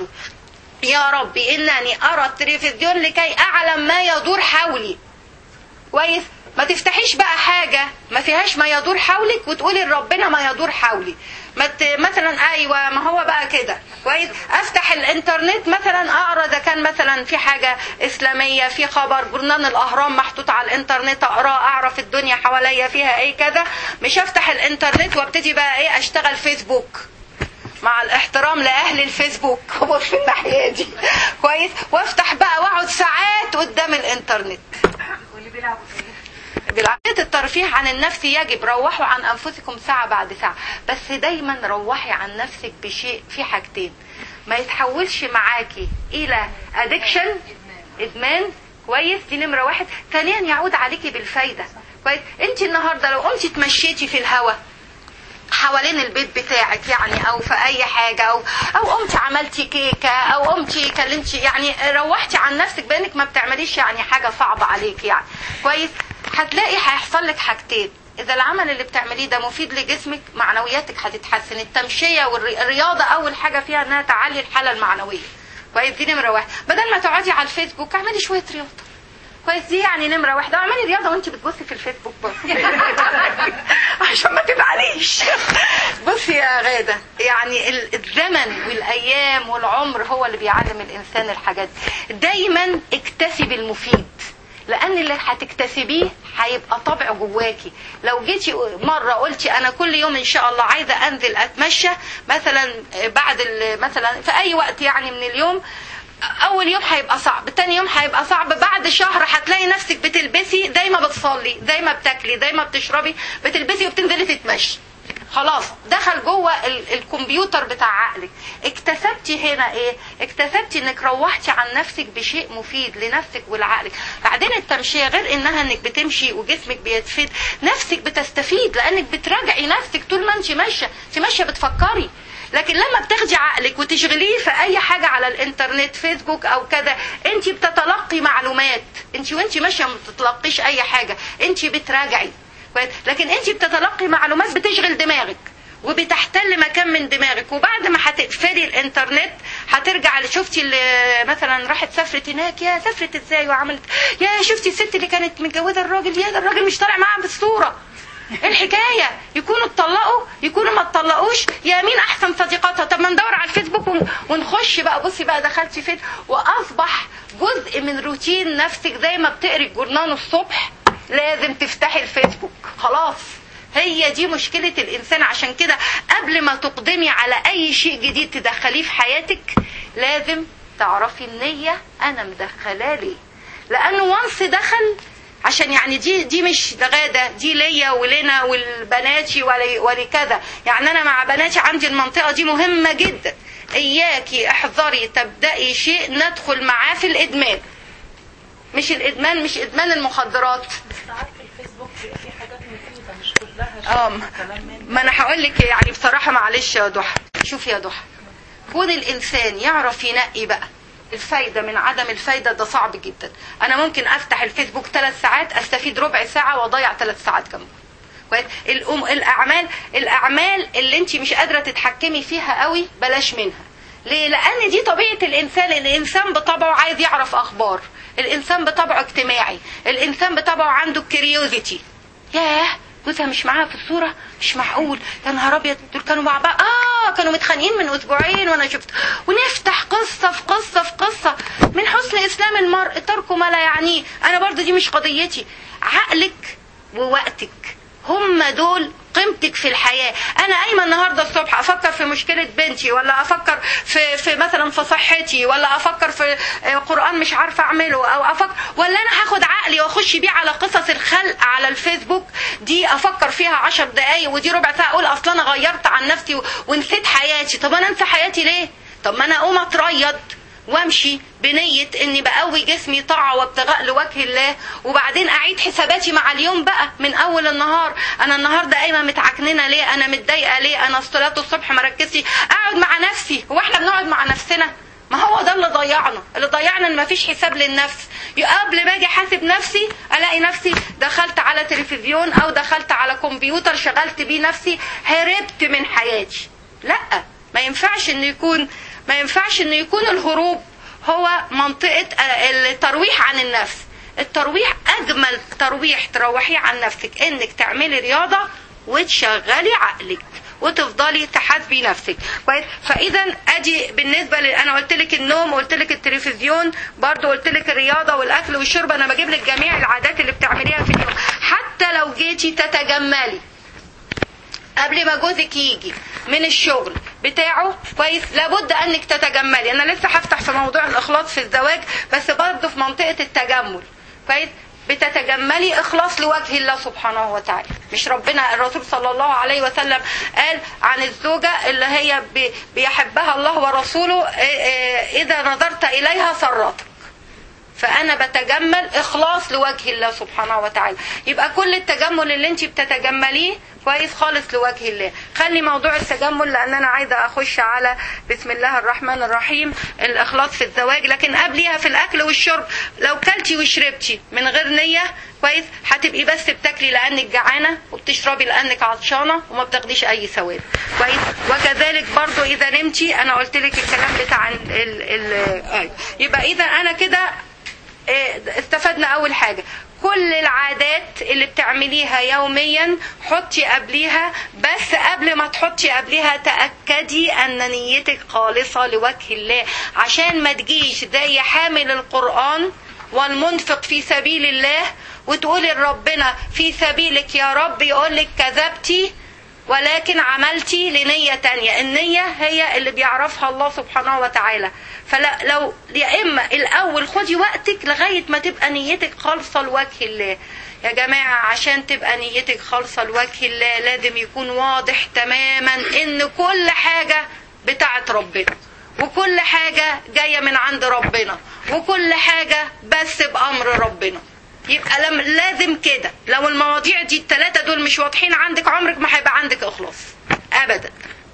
S1: يا ربي انني ارى التلفزيون لكي اعلم ما يدور حولي كويس ما تفتحيش بقى حاجة ما فيهاش ما يدور حولك وتقولي لربنا ما يدور حولي ما ت... مثلا ايوه ما هو بقى كده كويس افتح الانترنت مثلا اقرا اذا كان مثلا في حاجه اسلاميه في خبر جورنال الاهرام محطوط على الانترنت اقراه اعرف الدنيا حواليا فيها ايه كذا مش افتح الانترنت وابتدي بقى ايه اشتغل فيسبوك مع الاحترام لاهل الفيسبوك هو في الناحيه دي كويس وافتح بقى واقعد ساعات قدام الانترنت
S2: واللي بيلعبوا فيه
S1: بالعملية الترفيه عن النفس يجب روحوا عن أنفسكم ساعة بعد ساعة بس دايما روحي عن نفسك بشيء في حاجتين ما يتحولش معاكي إلى addiction إدمان كويس دي نمرة واحد ثانيا يعود عليكي بالفايدة كويس انت النهاردة لو قمتي تمشيتي في الهواء حوالين البيت بتاعك يعني او في اي حاجه او او قمتي عملتي كيكه او قمتي كلمتي يعني روحتي عن نفسك بانك ما بتعمليش يعني حاجه صعبه عليك يعني كويس هتلاقي هيحصل لك حاجتين اذا العمل اللي بتعمليه ده مفيد لجسمك معنوياتك هتتحسن التمشيه والرياضه اول حاجه فيها انها تعلي الحاله المعنويه كويس دي نمره واحد بدل ما تقعدي على الفيسبوك اعملي شويه رياضه كويس دي يعني نمره واحده واعملي رياضه وانت بتبصي في الفيسبوك برضه عشان ما تزعليش بصي يا غاده يعني ال- الزمن والايام والعمر هو اللي بيعلم الانسان الحاجات دي دايما اكتسبي المفيد لان اللي هتكتسبيه هيبقى طبع جواكي لو جيتي مره قلتي انا كل يوم ان شاء الله عايزه انزل اتمشى مثلا بعد ال- مثلا في اي وقت يعني من اليوم اول يوم هيبقى صعب تاني يوم هيبقى صعب بعد شهر هتلاقي نفسك بتلبسي زي ما بتصلي زي ما بتاكلي زي ما بتشربي بتلبسي وبتنزلي تتمشي خلاص دخل جوه ال- الكمبيوتر بتاع عقلك اكتسبتي هنا ايه اكتسبتي انك روحتي عن نفسك بشيء مفيد لنفسك ولعقلك بعدين التمشيه غير انها انك بتمشي وجسمك بيتفيد نفسك بتستفيد لانك بتراجعي نفسك طول ما انت ماشيه انت ماشيه بتفكري لكن لما بتاخدي عقلك وتشغليه في اي حاجه على الانترنت فيسبوك او كذا انت بتتلقي معلومات انت وانت ماشيه ما بتتلقيش اي حاجه انت بتراجعي كويس؟ لكن انت بتتلقي معلومات بتشغل دماغك وبتحتل مكان من دماغك وبعد ما هتقفلي الانترنت هترجع شفتي اللي مثلا راحت سافرت هناك يا سافرت ازاي وعملت يا شفتي الست اللي كانت متجوزه الراجل يا ده الراجل مش طالع معاها بالصوره ايه الحكايه يكونوا اتطلقوا يكونوا ما اتطلقوش يا مين احسن صديقاتها طب ما ندور على الفيسبوك ون- ونخش بقى بصي بقى دخلتي فين واصبح جزء من روتين نفسك زي ما بتقري الجورنال الصبح لازم تفتحي الفيسبوك خلاص هي دي مشكلة الإنسان عشان كده قبل ما تقدمي على أي شيء جديد تدخليه في حياتك لازم تعرفي النية أنا مدخلاه ليه لأنه وانس دخل عشان يعني دي دي مش ده غاده دي ليا ولنا والبناتي ولي- ولكذا يعني انا مع بناتي عندي المنطقه دي مهمه جدا اياكي احذري تبداي شيء ندخل معاه في الادمان مش الادمان مش ادمان المخدرات
S2: بس ساعات في الفيسبوك بيبقى في حاجات مفيدة مش كلها
S1: اه
S2: شتم كلام من
S1: ما انا هقول لك يعني بصراحه معلش يا ضحى شوفي يا ضحى كون الانسان يعرف ينقي بقى الفايدة من عدم الفايدة ده صعب جدا أنا ممكن أفتح الفيسبوك ثلاث ساعات أستفيد ربع ساعة وأضيع ثلاث ساعات جنبه كويس الأم الاعمال الاعمال اللي انت مش قادره تتحكمي فيها قوي بلاش منها ليه لان دي طبيعه الانسان الانسان بطبعه عايز يعرف اخبار الانسان بطبعه اجتماعي الانسان بطبعه عنده كريوزيتي ياه جوزها مش معاها في الصورة مش معقول يا نهار ابيض دول كانوا مع بعض اه كانوا متخانقين من اسبوعين وانا شفت ونفتح قصة في قصة في قصة من حسن اسلام المرء ترك ما لا يعنيه انا برضو دي مش قضيتي عقلك ووقتك هم دول قيمتك في الحياة أنا قايمة النهاردة الصبح أفكر في مشكلة بنتي ولا أفكر في, في مثلا في صحتي ولا أفكر في قرآن مش عارفة أعمله أو أفكر ولا أنا هاخد عقلي وأخش بيه على قصص الخلق على الفيسبوك دي أفكر فيها عشر دقايق ودي ربع ساعة أقول أصلا أنا غيرت عن نفسي ونسيت حياتي طب أنا أنسى حياتي ليه؟ طب ما أنا أقوم أتريض وامشي بنية اني بقوي جسمي طاعة وابتغاء لوجه الله وبعدين اعيد حساباتي مع اليوم بقى من اول النهار انا النهاردة قايمة متعكننة ليه انا متضايقة ليه انا صلاة الصبح مركزتش اقعد مع نفسي هو احنا بنقعد مع نفسنا ما هو ده اللي ضيعنا اللي ضيعنا ان مفيش حساب للنفس قبل ما اجي احاسب نفسي الاقي نفسي دخلت على تلفزيون او دخلت على كمبيوتر شغلت بيه نفسي هربت من حياتي لا ما ينفعش انه يكون ما ينفعش انه يكون الهروب هو منطقة الترويح عن النفس الترويح اجمل ترويح تروحيه عن نفسك انك تعملي رياضة وتشغلي عقلك وتفضلي تحاسبي نفسك كويس فاذا ادي بالنسبه لي انا قلت لك النوم وقلت لك التلفزيون برضو قلت لك الرياضه والاكل والشرب انا بجيب لك جميع العادات اللي بتعمليها في اليوم حتى لو جيتي تتجملي قبل ما جوزك يجي من الشغل بتاعه كويس لابد انك تتجملي انا لسه هفتح في موضوع الاخلاص في الزواج بس برضه في منطقه التجمل كويس بتتجملي اخلاص لوجه الله سبحانه وتعالى مش ربنا الرسول صلى الله عليه وسلم قال عن الزوجة اللي هي بيحبها الله ورسوله اذا نظرت اليها سرتك فانا بتجمل اخلاص لوجه الله سبحانه وتعالى يبقى كل التجمل اللي انت بتتجمليه كويس خالص لوجه الله خلي موضوع التجمل لان انا عايزه اخش على بسم الله الرحمن الرحيم الاخلاص في الزواج لكن قبليها في الاكل والشرب لو كلتي وشربتي من غير نيه كويس هتبقي بس بتاكلي لانك جعانه وبتشربي لانك عطشانه وما بتاخديش اي ثواب كويس وكذلك برضو اذا نمتي انا قلت لك الكلام بتاع ال ال ال يبقى اذا انا كده استفدنا اول حاجة كل العادات اللي بتعمليها يوميا حطي قبليها بس قبل ما تحطي قبليها تأكدي ان نيتك خالصة لوجه الله عشان ما تجيش زي حامل القرآن والمنفق في سبيل الله وتقولي لربنا في سبيلك يا رب يقولك كذبتي ولكن عملتي لنية تانية النية هي اللي بيعرفها الله سبحانه وتعالى فلا لو يا إما الأول خدي وقتك لغاية ما تبقى نيتك خالصة لوجه الله يا جماعة عشان تبقى نيتك خالصة لوجه الله لازم يكون واضح تماما ان كل حاجة بتاعت ربنا وكل حاجة جاية من عند ربنا وكل حاجة بس بأمر ربنا يبقى لم لازم كده لو المواضيع دي الثلاثة دول مش واضحين عندك عمرك ما هيبقى عندك إخلاص أبدا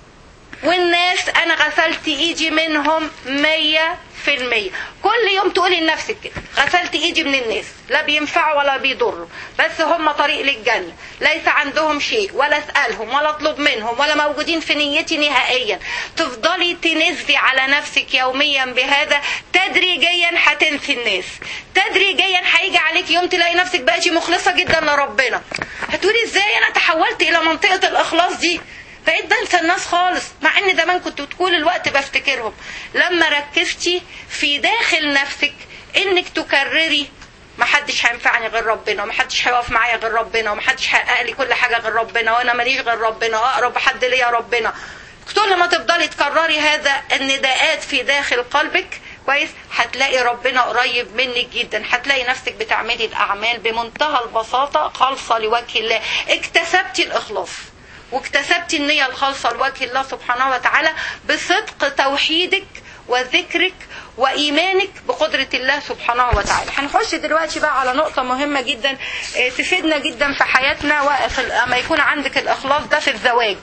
S1: والناس أنا غسلت إيدي منهم مية في المية كل يوم تقولي لنفسك كده غسلت ايدي من الناس لا بينفعوا ولا بيضروا بس هم طريق للجنة ليس عندهم شيء ولا اسألهم ولا اطلب منهم ولا موجودين في نيتي نهائيا تفضلي تنزي على نفسك يوميا بهذا تدريجيا هتنسي الناس تدريجيا هيجي عليك يوم تلاقي نفسك بقيتي مخلصة جدا لربنا هتقولي ازاي انا تحولت الى منطقة الاخلاص دي بقيت بنسى الناس خالص مع ان زمان كنت طول الوقت بفتكرهم لما ركزتي في داخل نفسك انك تكرري ما حدش هينفعني غير ربنا وما حدش هيقف معايا غير ربنا وما حدش هيحقق لي كل حاجه غير ربنا وانا ماليش غير ربنا واقرب حد ليا ربنا كل ما تفضلي تكرري هذا النداءات في داخل قلبك كويس هتلاقي ربنا قريب منك جدا هتلاقي نفسك بتعملي الاعمال بمنتهى البساطه خالصه لوجه الله اكتسبتي الاخلاص واكتسبت النية الخالصة لوجه الله سبحانه وتعالى بصدق توحيدك وذكرك وإيمانك بقدرة الله سبحانه وتعالى هنخش دلوقتي بقى على نقطة مهمة جدا تفيدنا جدا في حياتنا لما يكون عندك الإخلاص ده في الزواج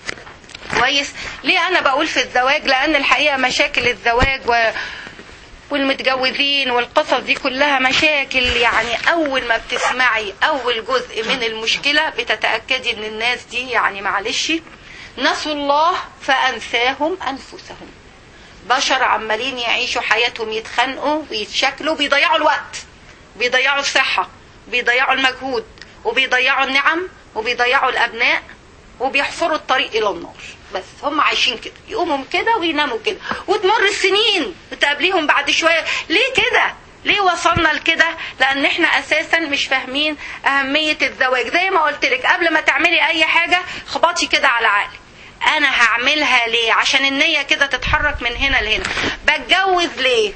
S1: كويس ليه أنا بقول في الزواج لأن الحقيقة مشاكل الزواج و والمتجوزين والقصص دي كلها مشاكل يعني اول ما بتسمعي اول جزء من المشكله بتتاكدي ان الناس دي يعني معلش نسوا الله فانساهم انفسهم بشر عمالين يعيشوا حياتهم يتخانقوا ويتشكلوا بيضيعوا الوقت بيضيعوا الصحه بيضيعوا المجهود وبيضيعوا النعم وبيضيعوا الابناء وبيحفروا الطريق الى النار بس هم عايشين كده يقوموا كده ويناموا كده وتمر السنين وتقابليهم بعد شويه ليه كده ليه وصلنا لكده لان احنا اساسا مش فاهمين اهميه الزواج زي ما قلت لك قبل ما تعملي اي حاجه خبطي كده على عقلك انا هعملها ليه عشان النيه كده تتحرك من هنا لهنا بتجوز ليه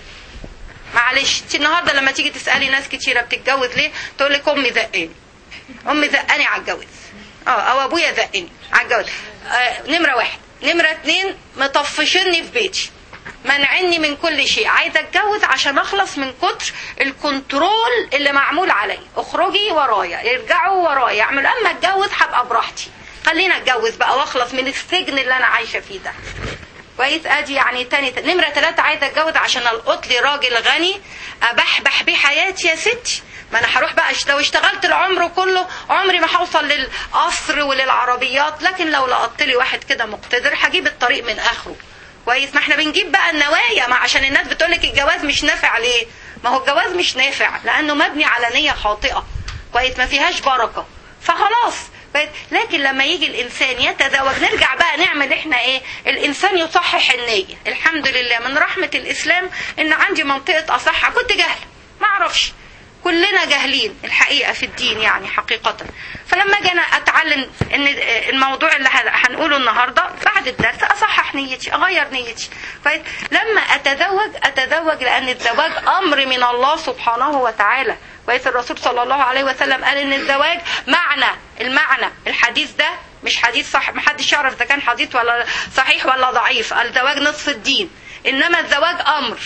S1: معلش انت النهارده لما تيجي تسالي ناس كتيره بتتجوز ليه تقول لك امي زقاني امي زقاني على الجواز اه او ابويا زقني على الجواز آه نمره واحد نمره اتنين مطفشني في بيتي منعني من كل شيء عايزه اتجوز عشان اخلص من كتر الكنترول اللي معمول عليا اخرجي ورايا ارجعوا ورايا اعملوا اما اتجوز هبقى براحتي خلينا اتجوز بقى واخلص من السجن اللي انا عايشه فيه ده كويس ادي يعني تاني نمره ثلاثة عايزه اتجوز عشان القط لي راجل غني ابحبح بيه حياتي يا ستي ما انا هروح بقى لو اشتغلت العمر كله عمري ما هوصل للقصر وللعربيات لكن لو لقطت لي واحد كده مقتدر هجيب الطريق من اخره كويس ما احنا بنجيب بقى النوايا ما عشان الناس بتقولك الجواز مش نافع ليه ما هو الجواز مش نافع لانه مبني على نيه خاطئه كويس ما فيهاش بركه فخلاص لكن لما يجي الانسان يتزوج نرجع بقى نعمل احنا ايه الانسان يصحح النيه الحمد لله من رحمه الاسلام ان عندي منطقه اصحى كنت جاهله ما اعرفش كلنا جاهلين الحقيقه في الدين يعني حقيقه فلما اجي انا اتعلم ان الموضوع اللي هنقوله النهارده بعد الدرس اصحح نيتي اغير نيتي لما اتزوج اتزوج لان الزواج امر من الله سبحانه وتعالى كويس الرسول صلى الله عليه وسلم قال ان الزواج معنى المعنى الحديث ده مش حديث صح محدش يعرف اذا كان حديث ولا صحيح ولا ضعيف الزواج نصف الدين انما الزواج امر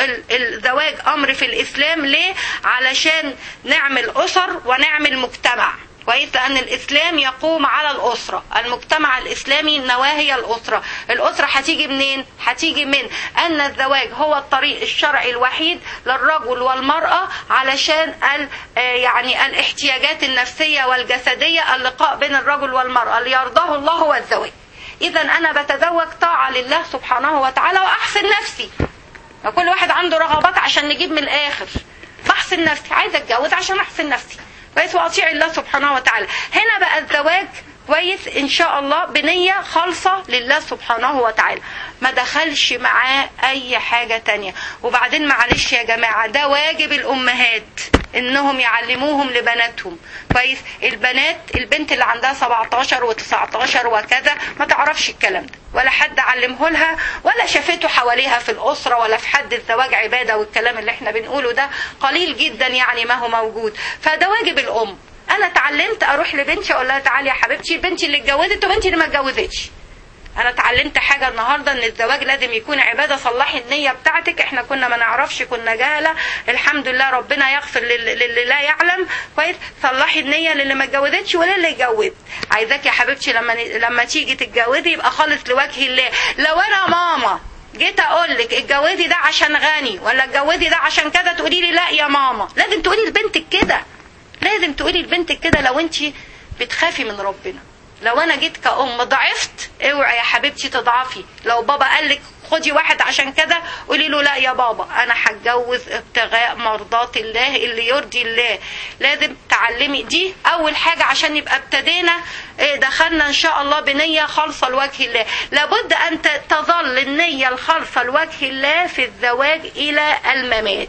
S1: الزواج امر في الاسلام ليه علشان نعمل اسر ونعمل مجتمع كويس لان الاسلام يقوم على الاسره المجتمع الاسلامي النواهي الاسره الاسره هتيجي منين هتيجي من ان الزواج هو الطريق الشرعي الوحيد للرجل والمراه علشان ال يعني الاحتياجات النفسيه والجسديه اللقاء بين الرجل والمراه اللي يرضاه الله هو الزواج اذا انا بتزوج طاعه لله سبحانه وتعالى واحسن نفسي كل واحد عنده رغبات عشان نجيب من الاخر بحسن نفسي عايزه اتجوز عشان احسن نفسي كويس واطيع الله سبحانه وتعالى هنا بقى الزواج كويس ان شاء الله بنية خالصة لله سبحانه وتعالى ما دخلش معاه اي حاجة تانية وبعدين معلش يا جماعة ده واجب الامهات انهم يعلموهم لبناتهم كويس البنات البنت اللي عندها 17 و19 وكذا ما تعرفش الكلام ده ولا حد علمه لها ولا شافته حواليها في الاسره ولا في حد الزواج عباده والكلام اللي احنا بنقوله ده قليل جدا يعني ما هو موجود فده واجب الام انا اتعلمت اروح لبنتي اقول لها تعالي يا حبيبتي بنتي اللي اتجوزت وبنتي اللي ما اتجوزتش انا اتعلمت حاجه النهارده ان الزواج لازم يكون عباده صلحي النيه بتاعتك احنا كنا ما نعرفش كنا جهله الحمد لله ربنا يغفر للي لا يعلم كويس صلحي النيه للي ما اتجوزتش وللي اتجوز عايزاك يا حبيبتي لما لما تيجي تتجوزي يبقى خالص لوجه الله لو انا ماما جيت اقول لك اتجوزي ده عشان غني ولا اتجوزي ده عشان كذا تقولي لي لا يا ماما لازم تقولي لبنتك كده لازم تقولي لبنتك كده لو انت بتخافي من ربنا لو انا جيت كأم ضعفت اوعي يا حبيبتي تضعفي لو بابا قال لك خدي واحد عشان كذا قولي له لا يا بابا انا هتجوز ابتغاء مرضات الله اللي يرضي الله لازم تعلمي دي اول حاجه عشان يبقى ابتدينا دخلنا ان شاء الله بنيه خالصه لوجه الله لابد ان تظل النيه الخالصه لوجه الله في الزواج الى الممات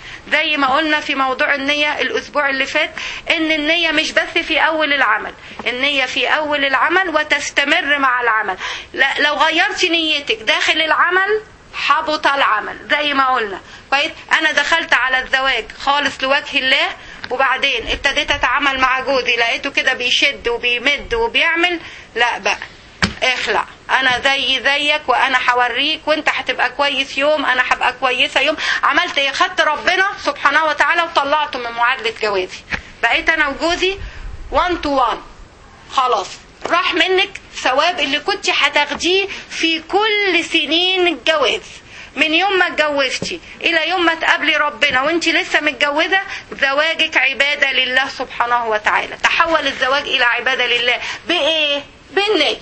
S1: زي ما قلنا في موضوع النية الأسبوع اللي فات إن النية مش بس في أول العمل النية في أول العمل وتستمر مع العمل لا لو غيرتي نيتك داخل العمل حبط العمل زي ما قلنا كويس أنا دخلت على الزواج خالص لوجه الله وبعدين ابتديت أتعامل مع جوزي لقيته كده بيشد وبيمد وبيعمل لا بقى اخلع انا زي زيك وانا هوريك وانت هتبقى كويس يوم انا هبقى كويسه يوم عملت ايه خدت ربنا سبحانه وتعالى وطلعته من معادله جوازي بقيت انا وجوزي 1 تو 1 خلاص راح منك ثواب اللي كنت هتاخديه في كل سنين الجواز من يوم ما اتجوزتي الى يوم ما تقابلي ربنا وانت لسه متجوزه زواجك عباده لله سبحانه وتعالى تحول الزواج الى عباده لله بايه بالنيه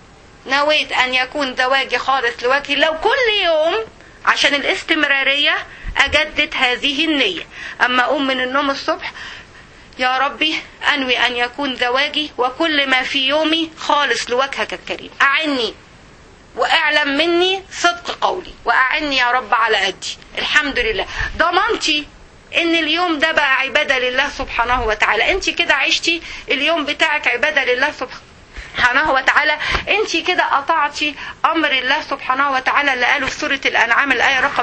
S1: نويت ان يكون زواجي خالص لوجه الله وكل يوم عشان الاستمراريه اجدد هذه النيه اما اقوم من النوم الصبح يا ربي انوي ان يكون زواجي وكل ما في يومي خالص لوجهك الكريم اعني واعلم مني صدق قولي واعني يا رب على قدي الحمد لله ضمنتي ان اليوم ده بقى عباده لله سبحانه وتعالى انت كده عشتي اليوم بتاعك عباده لله سبحانه سبحانه وتعالى انت كده قطعتي امر الله سبحانه وتعالى اللي قاله في سوره الانعام الايه رقم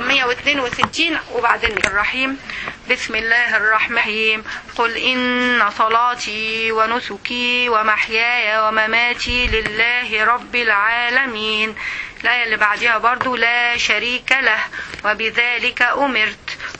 S1: 162 وبعدين الرحيم بسم الله الرحمن الرحيم قل ان صلاتي ونسكي ومحياي ومماتي لله رب العالمين الآية اللي بعدها برضو لا شريك له وبذلك أمرت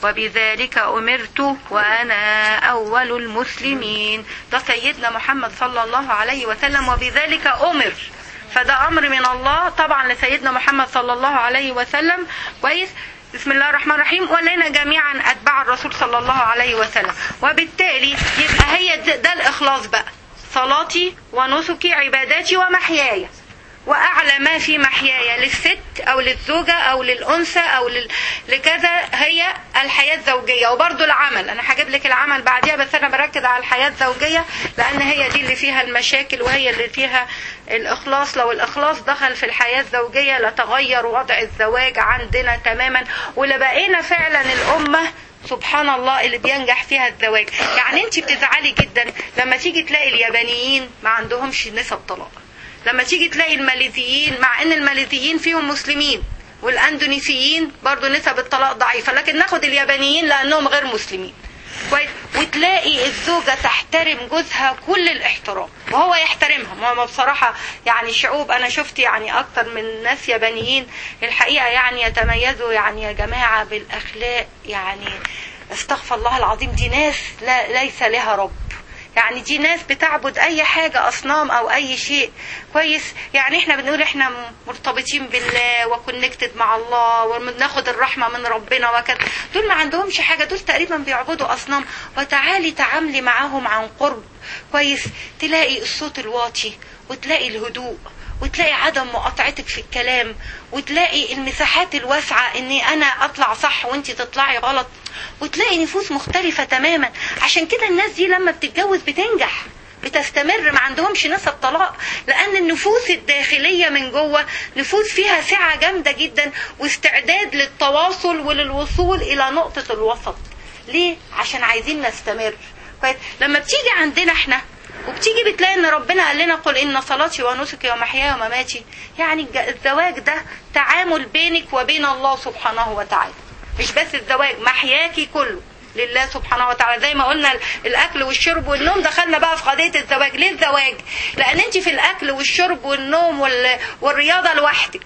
S1: وبذلك أمرت وأنا أول المسلمين ده سيدنا محمد صلى الله عليه وسلم وبذلك أمر فده أمر من الله طبعا لسيدنا محمد صلى الله عليه وسلم كويس بسم الله الرحمن الرحيم ولنا جميعا أتباع الرسول صلى الله عليه وسلم وبالتالي يبقى هي ده, ده الإخلاص بقى صلاتي ونسكي عباداتي ومحياي واعلى ما في محياي للست او للزوجه او للانثى او لل... لكذا هي الحياه الزوجيه وبرضو العمل انا هجيب لك العمل بعديها بس انا بركز على الحياه الزوجيه لان هي دي اللي فيها المشاكل وهي اللي فيها الاخلاص لو الاخلاص دخل في الحياه الزوجيه لتغير وضع الزواج عندنا تماما ولبقينا فعلا الامه سبحان الله اللي بينجح فيها الزواج يعني انت بتزعلي جدا لما تيجي تلاقي اليابانيين ما عندهمش نسب طلاق لما تيجي تلاقي الماليزيين مع ان الماليزيين فيهم مسلمين والاندونيسيين برضو نسب الطلاق ضعيفه لكن ناخد اليابانيين لانهم غير مسلمين كويس وتلاقي الزوجه تحترم جوزها كل الاحترام وهو يحترمها هم بصراحه يعني شعوب انا شفت يعني اكتر من ناس يابانيين الحقيقه يعني يتميزوا يعني يا جماعه بالاخلاق يعني استغفر الله العظيم دي ناس لا ليس لها رب يعني دي ناس بتعبد اي حاجة اصنام او اي شيء كويس يعني احنا بنقول احنا مرتبطين بالله وكونكتد مع الله وبناخد الرحمة من ربنا وكذا دول ما عندهمش حاجة دول تقريبا بيعبدوا اصنام وتعالي تعاملي معاهم عن قرب كويس تلاقي الصوت الواطي وتلاقي الهدوء وتلاقي عدم مقاطعتك في الكلام وتلاقي المساحات الواسعة اني انا اطلع صح وانت تطلعي غلط وتلاقي نفوس مختلفة تماما عشان كده الناس دي لما بتتجوز بتنجح بتستمر ما عندهمش نسب طلاق لان النفوس الداخلية من جوه نفوس فيها سعة جامدة جدا واستعداد للتواصل وللوصول الى نقطة الوسط ليه عشان عايزين نستمر كويس لما بتيجي عندنا احنا وبتيجي بتلاقي ان ربنا قال لنا قل ان صلاتي ونسكي ومحياي ومماتي يعني الزواج ده تعامل بينك وبين الله سبحانه وتعالى مش بس الزواج محياكي كله لله سبحانه وتعالى زي ما قلنا الاكل والشرب والنوم دخلنا بقى في قضيه الزواج ليه الزواج لان انت في الاكل والشرب والنوم وال... والرياضه لوحدك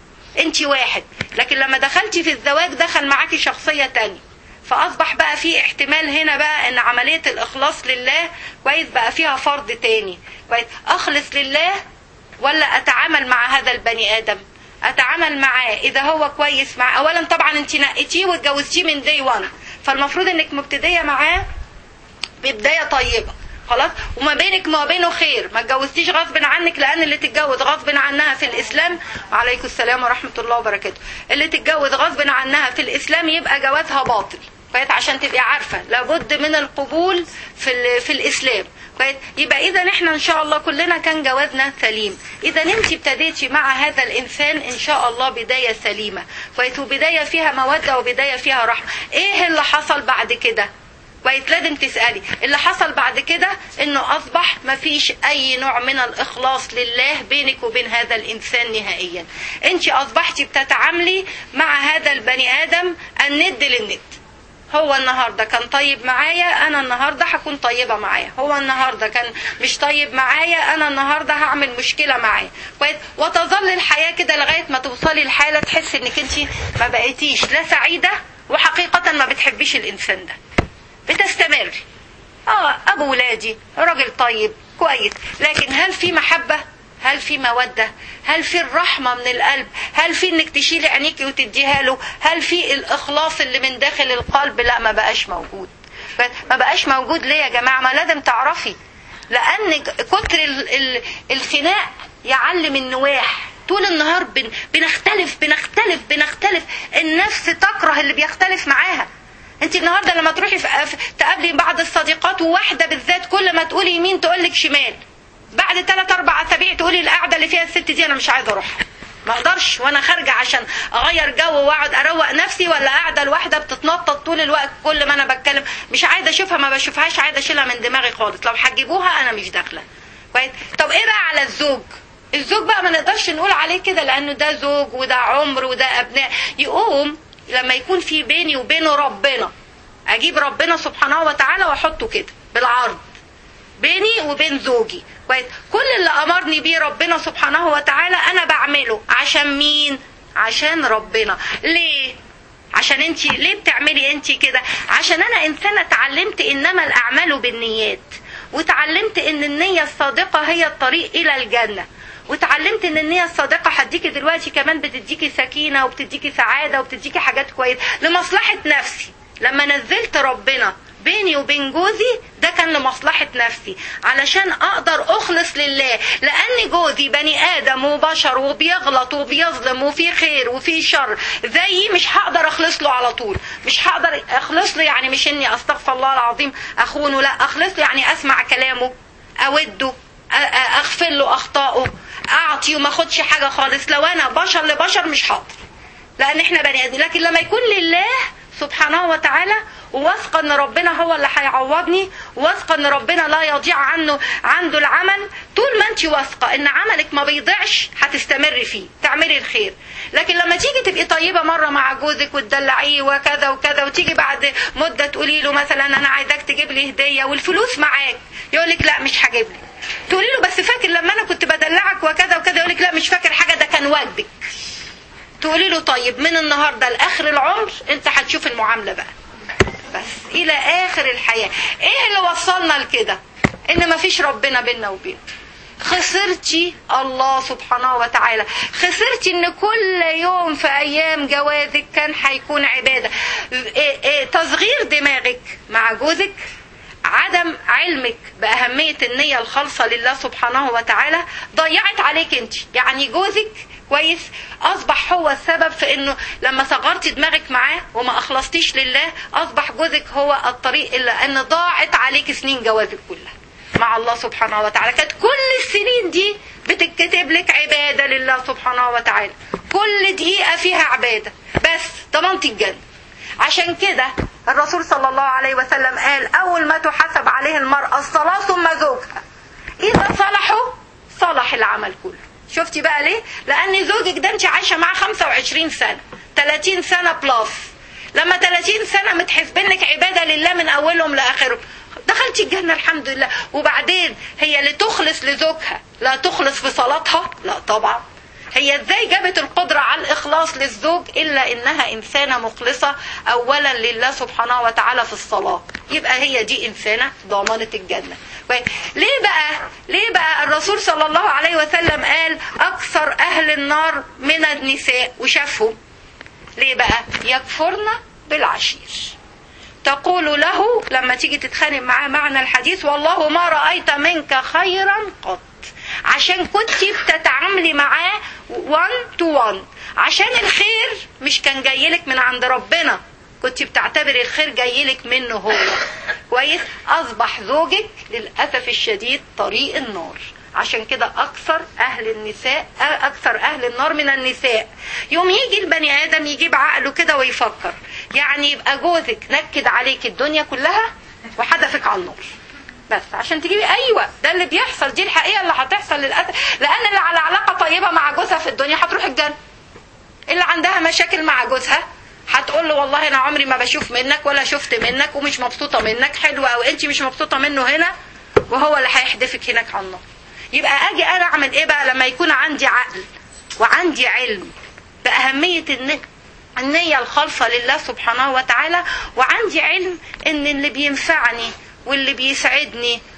S1: انت واحد لكن لما دخلتي في الزواج دخل معاكي شخصيه تانية فاصبح بقى في احتمال هنا بقى ان عمليه الاخلاص لله كويس بقى فيها فرض تاني كويس اخلص لله ولا اتعامل مع هذا البني ادم اتعامل معاه اذا هو كويس مع اولا طبعا انت نقيتيه واتجوزتيه من دي 1 فالمفروض انك مبتديه معاه ببدايه طيبه خلاص وما بينك وما بينه خير ما اتجوزتيش غصب عنك لان اللي تتجوز غصب عنها في الاسلام وعليكم السلام ورحمه الله وبركاته اللي تتجوز غصب عنها في الاسلام يبقى جوازها باطل كويس عشان تبقي عارفه لابد من القبول في في الاسلام كويس يبقى اذا احنا ان شاء الله كلنا كان جوازنا سليم اذا انت ابتديتي مع هذا الانسان ان شاء الله بدايه سليمه كويس وبدايه فيها موده وبدايه فيها رحمه ايه اللي حصل بعد كده كويس لازم تسألي اللي حصل بعد كده انه اصبح مفيش اي نوع من الاخلاص لله بينك وبين هذا الانسان نهائيا انت اصبحتي بتتعاملي مع هذا البني ادم الند للند هو النهاردة كان طيب معايا أنا النهاردة هكون طيبة معايا هو النهاردة كان مش طيب معايا أنا النهاردة هعمل مشكلة معاه كويس وتظل الحياة كده لغاية ما توصلي لحالة تحس إنك أنت ما بقيتيش لا سعيدة وحقيقة ما بتحبيش الإنسان ده بتستمري اه ابو ولادي راجل طيب كويس لكن هل في محبة هل في مودة هل في الرحمة من القلب هل في انك تشيلي عينيكي وتديها له هل في الاخلاص اللي من داخل القلب لا ما بقاش موجود ما بقاش موجود ليه يا جماعة ما لازم تعرفي لان كتر ال- ال- الخناق يعلم النواح طول النهار بن بنختلف بنختلف بنختلف النفس تكره اللي بيختلف معاها انت النهارده لما تروحي في في- تقابلي بعض الصديقات وواحده بالذات كل ما تقولي يمين تقول لك شمال بعد ثلاث اربع اسابيع تقولي القعده اللي فيها الست دي انا مش عايزه اروحها ما اقدرش وانا خارجه عشان اغير جو واقعد اروق نفسي ولا قاعده الواحده بتتنطط طول الوقت كل ما انا بتكلم مش عايزه اشوفها ما بشوفهاش عايزه اشيلها من دماغي خالص لو هتجيبوها انا مش داخله كويس طب ايه بقى على الزوج الزوج بقى ما نقدرش نقول عليه كده لانه ده زوج وده عمر وده ابناء يقوم لما يكون في بيني وبينه ربنا اجيب ربنا سبحانه وتعالى واحطه كده بالعرض بيني وبين زوجي كويس كل اللي امرني بيه ربنا سبحانه وتعالى انا بعمله عشان مين عشان ربنا ليه عشان انت ليه بتعملي انت كده عشان انا انسانه اتعلمت انما الاعمال بالنيات وتعلمت ان النيه الصادقه هي الطريق الى الجنه وتعلمت ان النيه الصادقه هتديكي دلوقتي كمان بتديكي سكينه وبتديكي سعاده وبتديكي حاجات كويسه لمصلحه نفسي لما نزلت ربنا بيني وبين جوزي ده كان لمصلحة نفسي علشان أقدر أخلص لله لأن جوزي بني آدم وبشر وبيغلط وبيظلم وفي خير وفي شر زيي مش هقدر أخلص له على طول مش هقدر أخلص له يعني مش إني أستغفر الله العظيم أخونه لا أخلص له يعني أسمع كلامه أوده أ- أ- أغفر له أخطائه أعطي وما أخدش حاجة خالص لو أنا بشر لبشر مش هقدر لان احنا بني ادم لكن لما يكون لله سبحانه وتعالى وواثقه ان ربنا هو اللي هيعوضني واثقه ان ربنا لا يضيع عنه عنده العمل طول ما انت واثقه ان عملك ما بيضيعش هتستمري فيه تعملي الخير لكن لما تيجي تبقي طيبه مره مع جوزك وتدلعيه وكذا وكذا وتيجي بعد مده تقولي له مثلا انا عايزاك تجيب لي هديه والفلوس معاك يقول لك لا مش هجيب لك تقولي له بس فاكر لما انا كنت بدلعك وكذا وكذا يقول لك لا مش فاكر حاجه ده كان واجبك تقولي له طيب من النهارده لاخر العمر انت هتشوف المعامله بقى بس الى اخر الحياه ايه اللي وصلنا لكده ان مفيش ربنا بينا وبينه خسرتي الله سبحانه وتعالى خسرتي ان كل يوم في ايام جوازك كان هيكون عباده إيه إيه تصغير دماغك مع جوزك عدم علمك بأهمية النية الخالصة لله سبحانه وتعالى ضيعت عليك انت يعني جوزك كويس أصبح هو السبب في انه لما صغرتي دماغك معاه وما أخلصتيش لله أصبح جوزك هو الطريق إلا أن ضاعت عليك سنين جوازك كلها مع الله سبحانه وتعالى كانت كل السنين دي بتتكتب لك عبادة لله سبحانه وتعالى كل دقيقة فيها عبادة بس ضمنتي الجنة عشان كده الرسول صلى الله عليه وسلم قال أول ما تحاسب عليه المرأة الصلاة ثم زوجها إذا صلحوا صلح العمل كله شفتي بقى ليه؟ لأن زوجك ده أنت عايشة معاه 25 سنة 30 سنة بلس لما 30 سنة متحسبين لك عبادة لله من أولهم لآخرهم دخلتي الجنة الحمد لله وبعدين هي لتخلص لزوجها لا تخلص في صلاتها لا طبعا هي ازاي جابت القدرة على الإخلاص للزوج إلا إنها إنسانة مخلصة أولا لله سبحانه وتعالى في الصلاة يبقى هي دي إنسانة ضامنة الجنة كويس؟ ليه بقى ليه بقى الرسول صلى الله عليه وسلم قال أكثر أهل النار من النساء وشافهم ليه بقى يكفرن بالعشير تقول له لما تيجي تتخانق معاه معنى الحديث والله ما رأيت منك خيرا قط عشان كنت بتتعاملي معاه وان تو وان عشان الخير مش كان جايلك من عند ربنا كنت بتعتبري الخير جايلك منه هو كويس اصبح زوجك للاسف الشديد طريق النار عشان كده اكثر اهل النساء اكثر اهل النار من النساء يوم يجي البني ادم يجيب عقله كده ويفكر يعني يبقى جوزك نكد عليك الدنيا كلها وحدفك على النار بس عشان تجيبي ايوه ده اللي بيحصل دي الحقيقه اللي هتحصل للاسف لان اللي على علاقه طيبه مع جوزها في الدنيا هتروح الجنه اللي عندها مشاكل مع جوزها هتقول له والله انا عمري ما بشوف منك ولا شفت منك ومش مبسوطه منك حلوه او انت مش مبسوطه منه هنا وهو اللي هيحدفك هناك على النار يبقى اجي انا اعمل ايه بقى لما يكون عندي عقل وعندي علم باهميه النية النية الخالصة لله سبحانه وتعالى وعندي علم ان اللي بينفعني واللي بيسعدني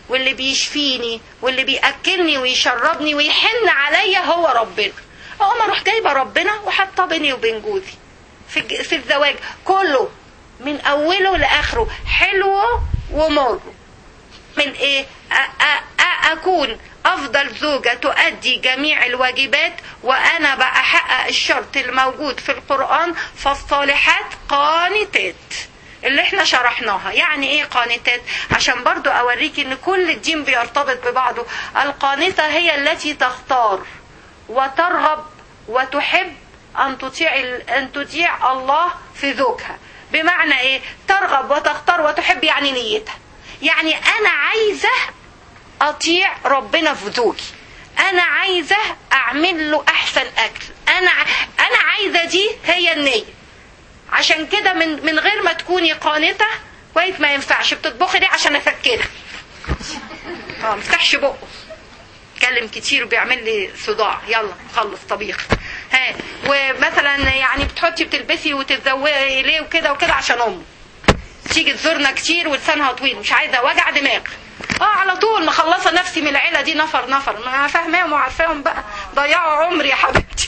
S1: واللي بيشفيني واللي بياكلني ويشربني ويحن عليا هو ربنا اقوم اروح جايبه ربنا وحاطاه بيني وبين جوزي في الج- في الزواج كله من اوله لاخره حلو ومر من ايه أ أ أ اكون افضل زوجة تؤدي جميع الواجبات وانا بحقق الشرط الموجود في القرآن فالصالحات قانتات اللي احنا شرحناها يعني ايه قانتات عشان برضو اوريك ان كل الدين بيرتبط ببعضه القانتة هي التي تختار وترغب وتحب ان تطيع ان تطيع الله في زوجها بمعنى ايه ترغب وتختار وتحب يعني نيتها يعني انا عايزه اطيع ربنا في زوجي انا عايزه اعمل له احسن اكل انا ع- انا عايزه دي هي النيه عشان كده من من غير ما تكوني قانته كويس ما ينفعش بتطبخي دي عشان اسكتها اه ما يفتحش بقه اتكلم كتير وبيعمل لي صداع يلا نخلص طبيخ ها ومثلا يعني بتحطي بتلبسي وتتزوقي ليه وكده وكده عشان امه تيجي تزورنا كتير ولسانها طويل مش عايزه وجع دماغ اه على طول مخلصه نفسي من العيله دي نفر نفر ما انا فاهماهم وعارفاهم بقى ضيعوا عمري يا حبيبتي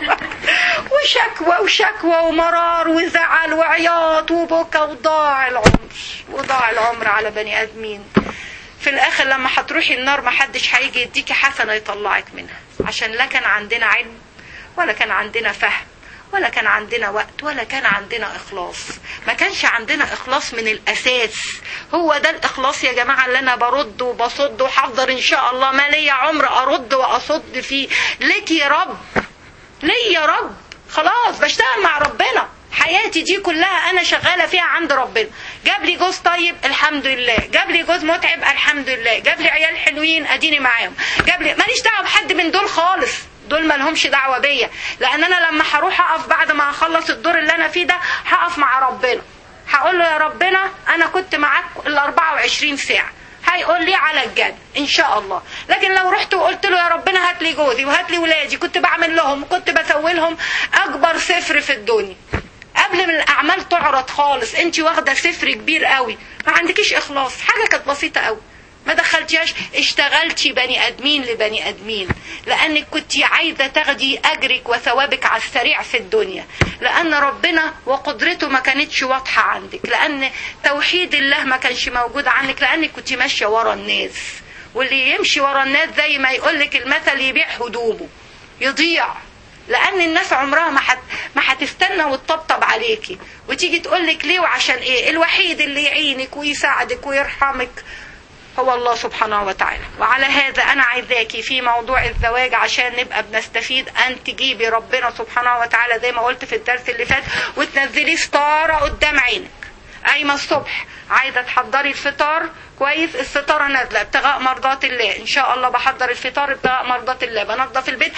S1: وشكوى وشكوى ومرار وزعل وعياط وبكى وضاع العمر وضاع العمر على بني ادمين في الاخر لما هتروحي النار ما حدش هيجي يديكي حسنه يطلعك منها عشان لا كان عندنا علم ولا كان عندنا فهم ولا كان عندنا وقت ولا كان عندنا اخلاص ما كانش عندنا اخلاص من الاساس هو ده الاخلاص يا جماعه اللي انا برد وبصد وحضر ان شاء الله ما ليا عمر ارد واصد فيه ليك يا رب ليه يا رب خلاص بشتغل مع ربنا حياتي دي كلها انا شغاله فيها عند ربنا جاب لي جوز طيب الحمد لله جاب لي جوز متعب الحمد لله جاب لي عيال حلوين اديني معاهم جاب لي ماليش دعوه بحد من دول خالص دول ما لهمش دعوه بيا لان انا لما هروح اقف بعد ما اخلص الدور اللي انا فيه ده هقف مع ربنا هقول له يا ربنا انا كنت معاك ال 24 ساعه هيقول لي على الجد ان شاء الله لكن لو رحت وقلت له يا ربنا هات لي جوزي وهات لي ولادي كنت بعمل لهم وكنت بسوي لهم اكبر صفر في الدنيا قبل من الاعمال تعرض خالص انت واخده صفر كبير قوي ما عندكيش اخلاص حاجه كانت بسيطه قوي ما دخلتيهاش اشتغلتي بني ادمين لبني ادمين لانك كنت عايزه تاخدي اجرك وثوابك على السريع في الدنيا لان ربنا وقدرته ما كانتش واضحه عندك لان توحيد الله ما كانش موجود عندك لانك كنت ماشيه ورا الناس واللي يمشي ورا الناس زي ما يقولك المثل يبيع هدومه يضيع لان الناس عمرها ما حت ما هتستنى وتطبطب عليكي وتيجي تقول لك ليه وعشان ايه الوحيد اللي يعينك ويساعدك ويرحمك هو الله سبحانه وتعالى وعلى هذا انا عايزاكي في موضوع الزواج عشان نبقى بنستفيد ان تجيبي ربنا سبحانه وتعالى زي ما قلت في الدرس اللي فات وتنزلي ستاره قدام عينك قايمه الصبح عايزه تحضري الفطار كويس الستاره نازله ابتغاء مرضات الله ان شاء الله بحضر الفطار ابتغاء مرضات الله بنظف البيت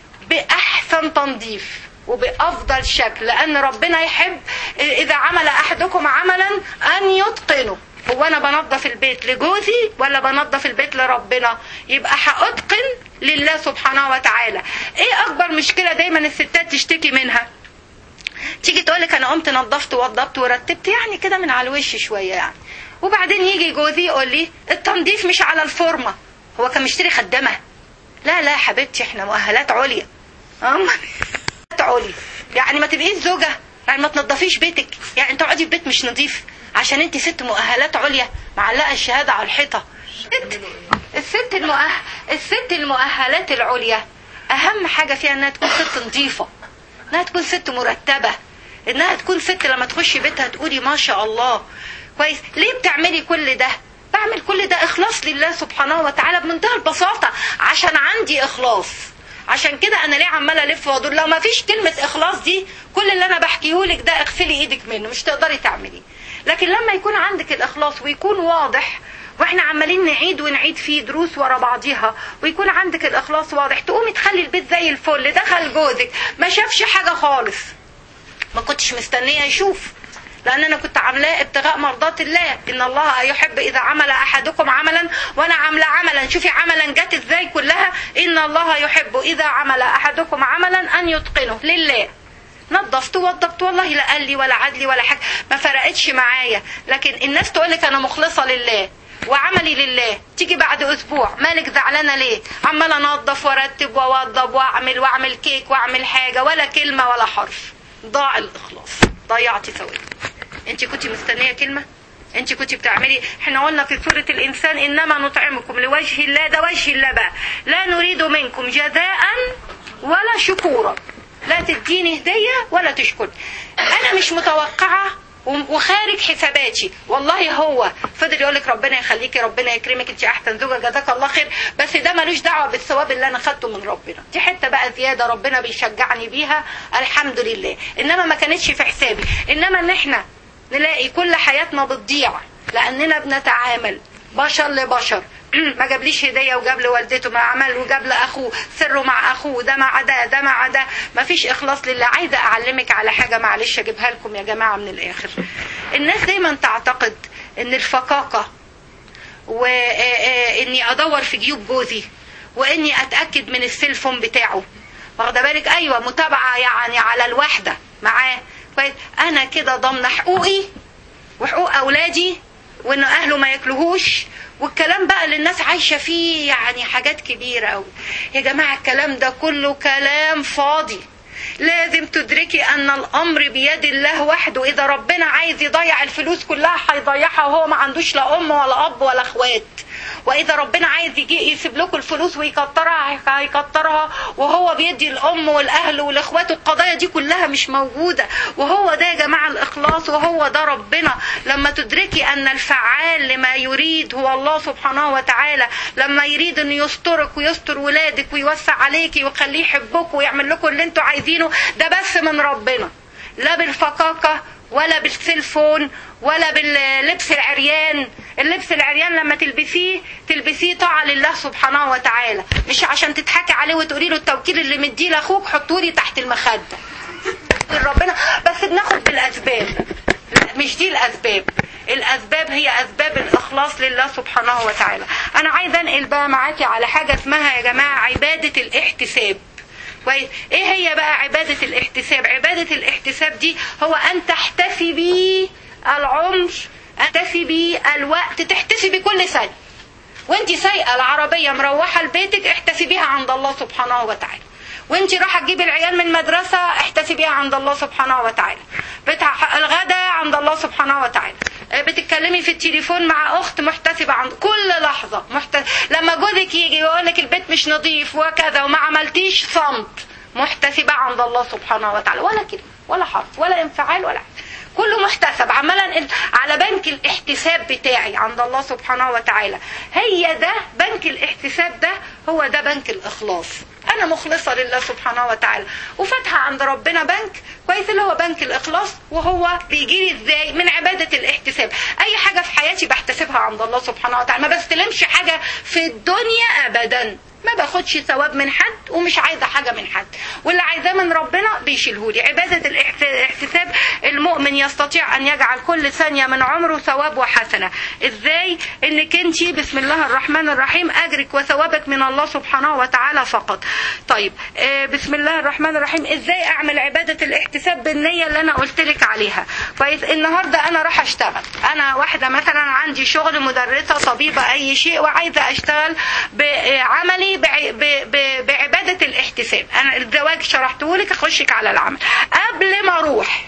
S1: باحسن تنظيف وبافضل شكل لان ربنا يحب اذا عمل احدكم عملا ان يتقنه هو انا بنظف البيت لجوزي ولا بنظف البيت لربنا يبقى هاتقن لله سبحانه وتعالى ايه اكبر مشكله دايما الستات تشتكي منها تيجي تقولك انا قمت نظفت ووضبت ورتبت يعني كده من على الوش شويه يعني وبعدين يجي جوزي يقول لي التنظيف مش على الفورمه هو كان مشتري خدامه لا لا يا حبيبتي احنا مؤهلات عليا أم عليا يعني ما تبقيش زوجه يعني ما تنظفيش بيتك يعني انت تقعدي في بيت مش نظيف عشان انت ست مؤهلات عليا معلقه الشهاده على الحيطه الست الست المؤه... الست المؤهلات العليا اهم حاجه فيها انها تكون ست نظيفه انها تكون ست مرتبه انها تكون ست لما تخشي بيتها تقولي ما شاء الله كويس ليه بتعملي كل ده بعمل كل ده اخلاص لله سبحانه وتعالى بمنتهى البساطه عشان عندي اخلاص عشان كده انا ليه عماله الف وادور لو ما فيش كلمه اخلاص دي كل اللي انا بحكيه لك ده اغسلي ايدك منه مش تقدري تعمليه لكن لما يكون عندك الاخلاص ويكون واضح واحنا عمالين نعيد ونعيد فيه دروس ورا بعضيها ويكون عندك الاخلاص واضح تقومي تخلي البيت زي الفل دخل جوزك ما شافش حاجه خالص ما كنتش مستنيه يشوف لان انا كنت عاملاه ابتغاء مرضات الله ان الله يحب اذا عمل احدكم عملا وانا عامله عملا شوفي عملا جت ازاي كلها ان الله يحب اذا عمل احدكم عملا ان يتقنه لله نظفت ووضبت والله لا قال لي ولا عدلي ولا حاجه ما فرقتش معايا لكن الناس تقول لك انا مخلصه لله وعملي لله تيجي بعد اسبوع مالك زعلانه ليه عماله انظف وارتب واوضب واعمل واعمل كيك واعمل حاجه ولا كلمه ولا حرف ضاع الاخلاص ضيعتي ثواب انت كنت مستنيه كلمه انت كنت بتعملي احنا قلنا في سوره الانسان انما نطعمكم لوجه الله ده وجه الله بقى لا نريد منكم جزاء ولا شكورا لا تديني هديه ولا تشكر انا مش متوقعه وخارج حساباتي والله هو فضل يقول لك ربنا يخليكي ربنا يكرمك انت احسن زوجه جزاك الله خير بس ده ملوش دعوه بالثواب اللي انا خدته من ربنا دي حته بقى زياده ربنا بيشجعني بيها الحمد لله انما ما كانتش في حسابي انما ان احنا نلاقي كل حياتنا بتضيع لاننا بنتعامل بشر لبشر ما جابليش هديه وجاب لوالدته ما عمل وجاب لاخوه سره مع اخوه ده مع ده ده مع ده ما فيش اخلاص لله عايزه اعلمك على حاجه معلش اجيبها لكم يا جماعه من الاخر الناس دايما تعتقد ان الفقاقه واني ادور في جيوب جوزي واني اتاكد من السيلفون بتاعه واخده بالك ايوه متابعه يعني على الواحده معاه كويس انا كده ضامنه حقوقي وحقوق اولادي وان اهله ما ياكلوهوش والكلام بقى اللي الناس عايشه فيه يعني حاجات كبيره قوي يا جماعه الكلام ده كله كلام فاضي لازم تدركي ان الامر بيد الله وحده اذا ربنا عايز يضيع الفلوس كلها هيضيعها وهو ما عندوش لا ام ولا اب ولا اخوات واذا ربنا عايز يجي يسيب لكم الفلوس ويكترها هيكترها وهو بيدي الام والاهل والاخوات القضايا دي كلها مش موجوده وهو ده يا جماعه الاخلاص وهو ده ربنا لما تدركي ان الفعال لما يريد هو الله سبحانه وتعالى لما يريد انه يسترك ويستر ولادك ويوسع عليكي ويخليه يحبك ويعمل لكم اللي انتوا عايزينه ده بس من ربنا لا بالفقاقه ولا بالسيلفون ولا باللبس العريان اللبس العريان لما تلبسيه تلبسيه طاعه لله سبحانه وتعالى مش عشان تضحكي عليه وتقولي له التوكيل اللي مديه لاخوك حطولي تحت المخده ربنا بس بناخد بالاسباب لا مش دي الاسباب الاسباب هي اسباب الاخلاص لله سبحانه وتعالى انا عايزه انقل بقى معاكي على حاجه اسمها يا جماعه عباده الاحتساب كويس ايه هي بقى عبادة الاحتساب عبادة الاحتساب دي هو ان تحتسبي العمر تحتسبي الوقت تحتسبي كل سنة وانت سايقة العربية مروحة لبيتك احتسبيها عند الله سبحانه وتعالى وانت رايحه تجيبي العيال من المدرسه احتسبيها عند الله سبحانه وتعالى بتاع الغدا عند الله سبحانه وتعالى بتتكلمي في التليفون مع اخت محتسبه عند كل لحظه محت... لما جوزك يجي يقول لك البيت مش نظيف وكذا وما عملتيش صمت محتسبه عند الله سبحانه وتعالى ولا كلمه ولا حرف ولا انفعال ولا حاجه كله محتسب عمالا على بنك الاحتساب بتاعي عند الله سبحانه وتعالى هي ده بنك الاحتساب ده هو ده بنك الاخلاص انا مخلصه لله سبحانه وتعالى وفاتحه عند ربنا بنك كويس اللي هو بنك الاخلاص وهو بيجي لي ازاي من عباده الاحتساب اي حاجه في حياتي بحتسبها عند الله سبحانه وتعالى ما بستلمش حاجه في الدنيا ابدا ما باخدش ثواب من حد ومش عايزه حاجه من حد واللي عايزاه من ربنا بيشيلهولي عباده الاحتساب المؤمن يستطيع ان يجعل كل ثانيه من عمره ثواب وحسنه ازاي انك انت بسم الله الرحمن الرحيم اجرك وثوابك من الله سبحانه وتعالى فقط طيب آه بسم الله الرحمن الرحيم ازاي اعمل عباده الاحتساب بالنيه اللي انا قلت لك عليها كويس النهارده انا راح اشتغل انا واحده مثلا عندي شغل مدرسه طبيبه اي شيء وعايزه اشتغل بعملي بعبادة الاحتساب أنا الزواج شرحته لك أخشك على العمل قبل ما أروح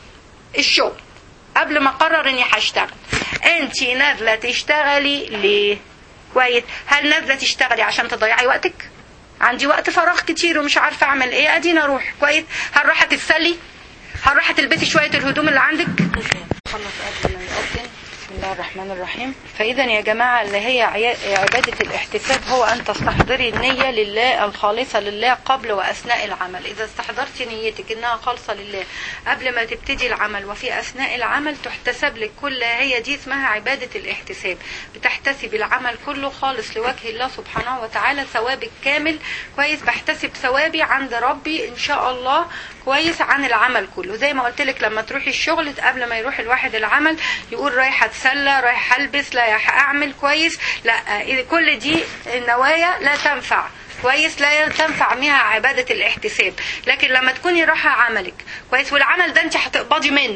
S1: الشغل قبل ما أقرر إني هشتغل أنت نازلة تشتغلي ليه؟ كويس هل نازلة تشتغلي عشان تضيعي وقتك؟ عندي وقت فراغ كتير ومش عارفة أعمل إيه أدينا أروح كويس هل رايحة تتسلي؟ هل رايحة تلبسي شوية الهدوم اللي عندك؟ خلص قبل ما يقدم بسم الله الرحمن الرحيم فإذا يا جماعة اللي هي عبادة الاحتساب هو أن تستحضري النية لله الخالصة لله قبل وأثناء العمل إذا استحضرت نيتك إنها خالصة لله قبل ما تبتدي العمل وفي أثناء العمل تحتسب لك كل هي دي اسمها عبادة الاحتساب بتحتسب العمل كله خالص لوجه الله سبحانه وتعالى ثوابك كامل كويس بحتسب ثوابي عند ربي إن شاء الله كويس عن العمل كله زي ما قلت لك لما تروحي الشغل قبل ما يروح الواحد العمل يقول رايحه اتسلى رايح البس لا اعمل كويس لا كل دي النوايا لا تنفع كويس لا تنفع بها عبادة الاحتساب لكن لما تكوني رايحة عملك كويس والعمل ده انت هتقبضي منه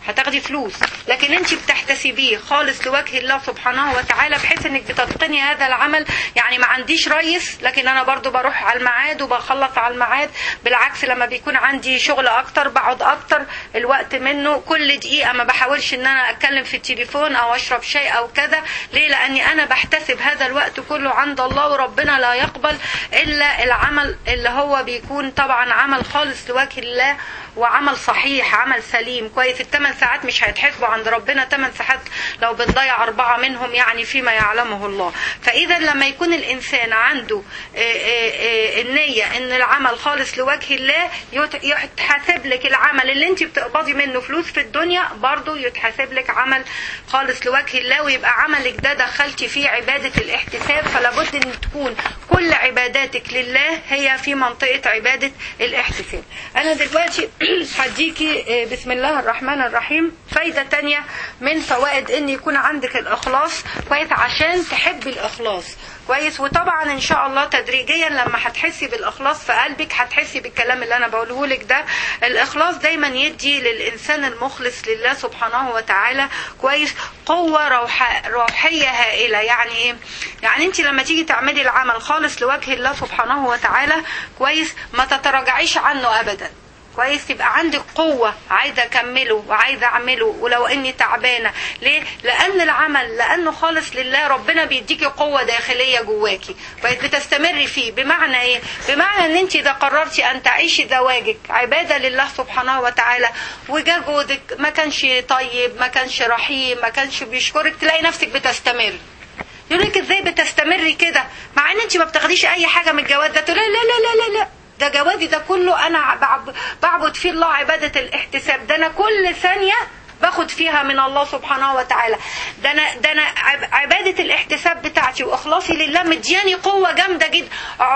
S1: هتاخدي فلوس لكن انت بتحتسبيه خالص لوجه الله سبحانه وتعالى بحيث انك بتتقني هذا العمل يعني ما عنديش ريس لكن انا برضو بروح على الميعاد وبخلص على الميعاد بالعكس لما بيكون عندي شغل اكتر بقعد اكتر الوقت منه كل دقيقه ما بحاولش ان انا اتكلم في التليفون او اشرب شاي او كذا ليه لاني انا بحتسب هذا الوقت كله عند الله وربنا لا يقبل الا العمل اللي هو بيكون طبعا عمل خالص لوجه الله وعمل صحيح عمل سليم كويس الثمان ساعات مش هيتحسبوا عند ربنا ثمان ساعات لو بنضيع أربعة منهم يعني فيما يعلمه الله فإذا لما يكون الإنسان عنده آه، آه، آه، النية إن العمل خالص لوجه الله يت- يتحاسب لك العمل اللي أنت بتقبضي منه فلوس في الدنيا برضه يتحاسب لك عمل خالص لوجه الله ويبقى عملك ده دخلتي فيه عبادة الاحتساب فلا بد أن تكون كل عباداتك لله هي في منطقة عبادة الاحتساب أنا دلوقتي هديكي آه، بسم الله الرحمن الرحيم فايدة تانية من فوائد ان يكون عندك الاخلاص كويس عشان تحبي الاخلاص كويس وطبعا ان شاء الله تدريجيا لما هتحسي بالاخلاص في قلبك هتحسي بالكلام اللي انا بقوله لك ده الاخلاص دايما يدي للانسان المخلص لله سبحانه وتعالى كويس قوه روح روحيه هائله يعني ايه يعني انت لما تيجي تعملي العمل خالص لوجه الله سبحانه وتعالى كويس ما تتراجعيش عنه ابدا كويس يبقى عندك قوة عايزة أكمله وعايزة أعمله ولو إني تعبانة ليه؟ لأن العمل لأنه خالص لله ربنا بيديكي قوة داخلية جواكي كويس بتستمري فيه بمعنى إيه؟ بمعنى إن أنت إذا قررتي أن تعيشي زواجك عبادة لله سبحانه وتعالى وجا جوزك ما كانش طيب ما كانش رحيم ما كانش بيشكرك تلاقي نفسك بتستمر يقول لك ازاي بتستمري كده مع ان انت ما بتاخديش اي حاجه من الجواز ده تقولي لا لا لا لا لا ده جوازي ده كله انا بعب- بعبد فيه الله عباده الاحتساب ده انا كل ثانيه باخد فيها من الله سبحانه وتعالى ده انا ده انا عب- عباده الاحتساب بتاعتي واخلاصي لله مدياني قوه جامده جدا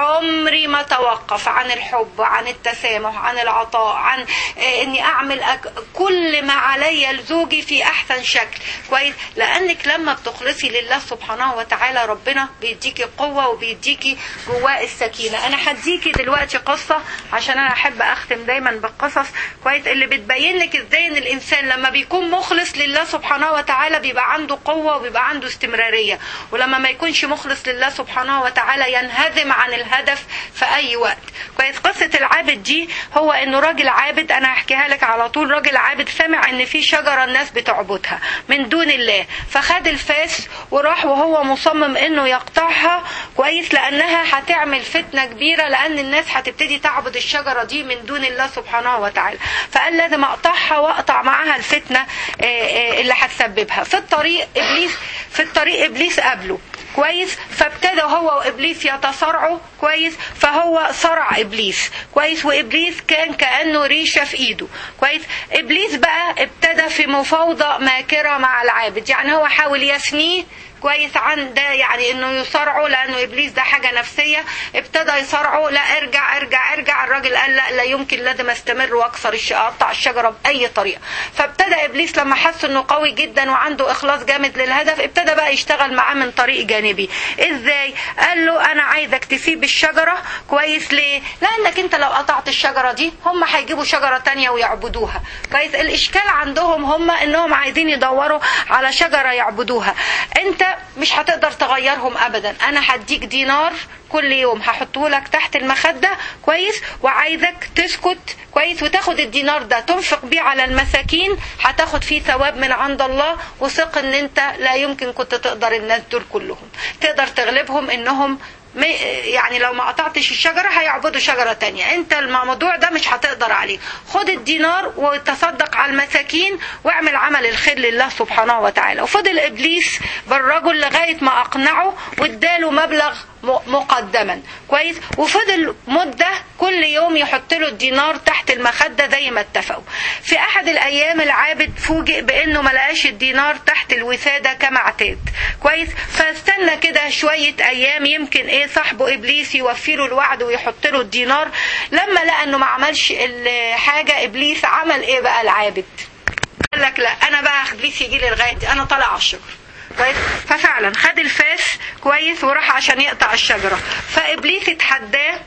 S1: عمري ما توقف عن الحب عن التسامح عن العطاء عن آه، اني اعمل أك... كل ما عليا لزوجي في احسن شكل كويس لانك لما بتخلصي لله سبحانه وتعالى ربنا بيديكي قوه وبيديكي جواه السكينه انا هديكي دلوقتي قصه عشان انا احب اختم دايما بالقصص كويس اللي بتبين لك ازاي ان الانسان لما بيكون مخلص لله سبحانه وتعالى بيبقى عنده قوه وبيبقى عنده استمراريه ولما ما يكونش مخلص لله سبحانه وتعالى ينهزم عن الهدف في اي وقت كويس قصه العابد دي هو انه راجل عابد انا هحكيها لك على طول راجل عابد سمع ان في شجره الناس بتعبدها من دون الله فخد الفاس وراح وهو مصمم انه يقطعها كويس لانها هتعمل فتنه كبيره لان الناس هتبتدي تعبد الشجره دي من دون الله سبحانه وتعالى فقال لازم اقطعها واقطع معاها الفتنه آه، آه، اللي هتسببها في الطريق ابليس في الطريق ابليس قابله كويس فابتدى هو وابليس يتصارعوا كويس فهو صرع ابليس كويس وابليس كان كانه ريشه في ايده كويس ابليس بقى ابتدى في مفاوضه ماكره مع العابد يعني هو حاول يثنيه كويس عن ده يعني انه يصارعه لانه ابليس ده حاجه نفسيه ابتدى يصارعه لا ارجع ارجع ارجع الراجل قال لا لا يمكن لازم استمر واكسر الش- اقطع الشجره باي طريقه فابتدى ابليس لما حس انه قوي جدا وعنده اخلاص جامد للهدف ابتدى بقى يشتغل معاه من طريق جانبي ازاي قال له انا عايزك تسيب الشجره كويس ليه لانك انت لو قطعت الشجره دي هم هيجيبوا شجره تانية ويعبدوها كويس الاشكال عندهم هم انهم عايزين يدوروا على شجره يعبدوها انت مش هتقدر تغيرهم ابدا انا هديك دينار كل يوم هحطه لك تحت المخدة كويس وعايزك تسكت كويس وتاخد الدينار ده تنفق بيه على المساكين هتاخد فيه ثواب من عند الله وثق ان انت لا يمكن كنت تقدر الناس دول كلهم تقدر تغلبهم انهم ما- يعني لو ما قطعتش الشجرة هيعبدوا شجرة تانية انت الموضوع ده مش هتقدر عليه خد الدينار وتصدق على المساكين واعمل عمل الخير لله سبحانه وتعالى وفضل ابليس بالرجل لغاية ما اقنعه واداله مبلغ م- مقدما كويس وفضل مدة كل يوم يحط له الدينار تحت المخدة زي ما اتفقوا في احد الايام العابد فوجئ بانه ما لقاش الدينار تحت الوسادة كما اعتاد كويس فاستنى كده شوية ايام يمكن ايه صاحبه ابليس يوفي له الوعد ويحط له الدينار لما لقى انه ما عملش الحاجة ابليس عمل ايه بقى العابد قال لك لا انا بقى ابليس يجي لي لغايه دي. انا طالع على الشجره كويس ففعلا خد الفاس كويس وراح عشان يقطع الشجره فابليس اتحداه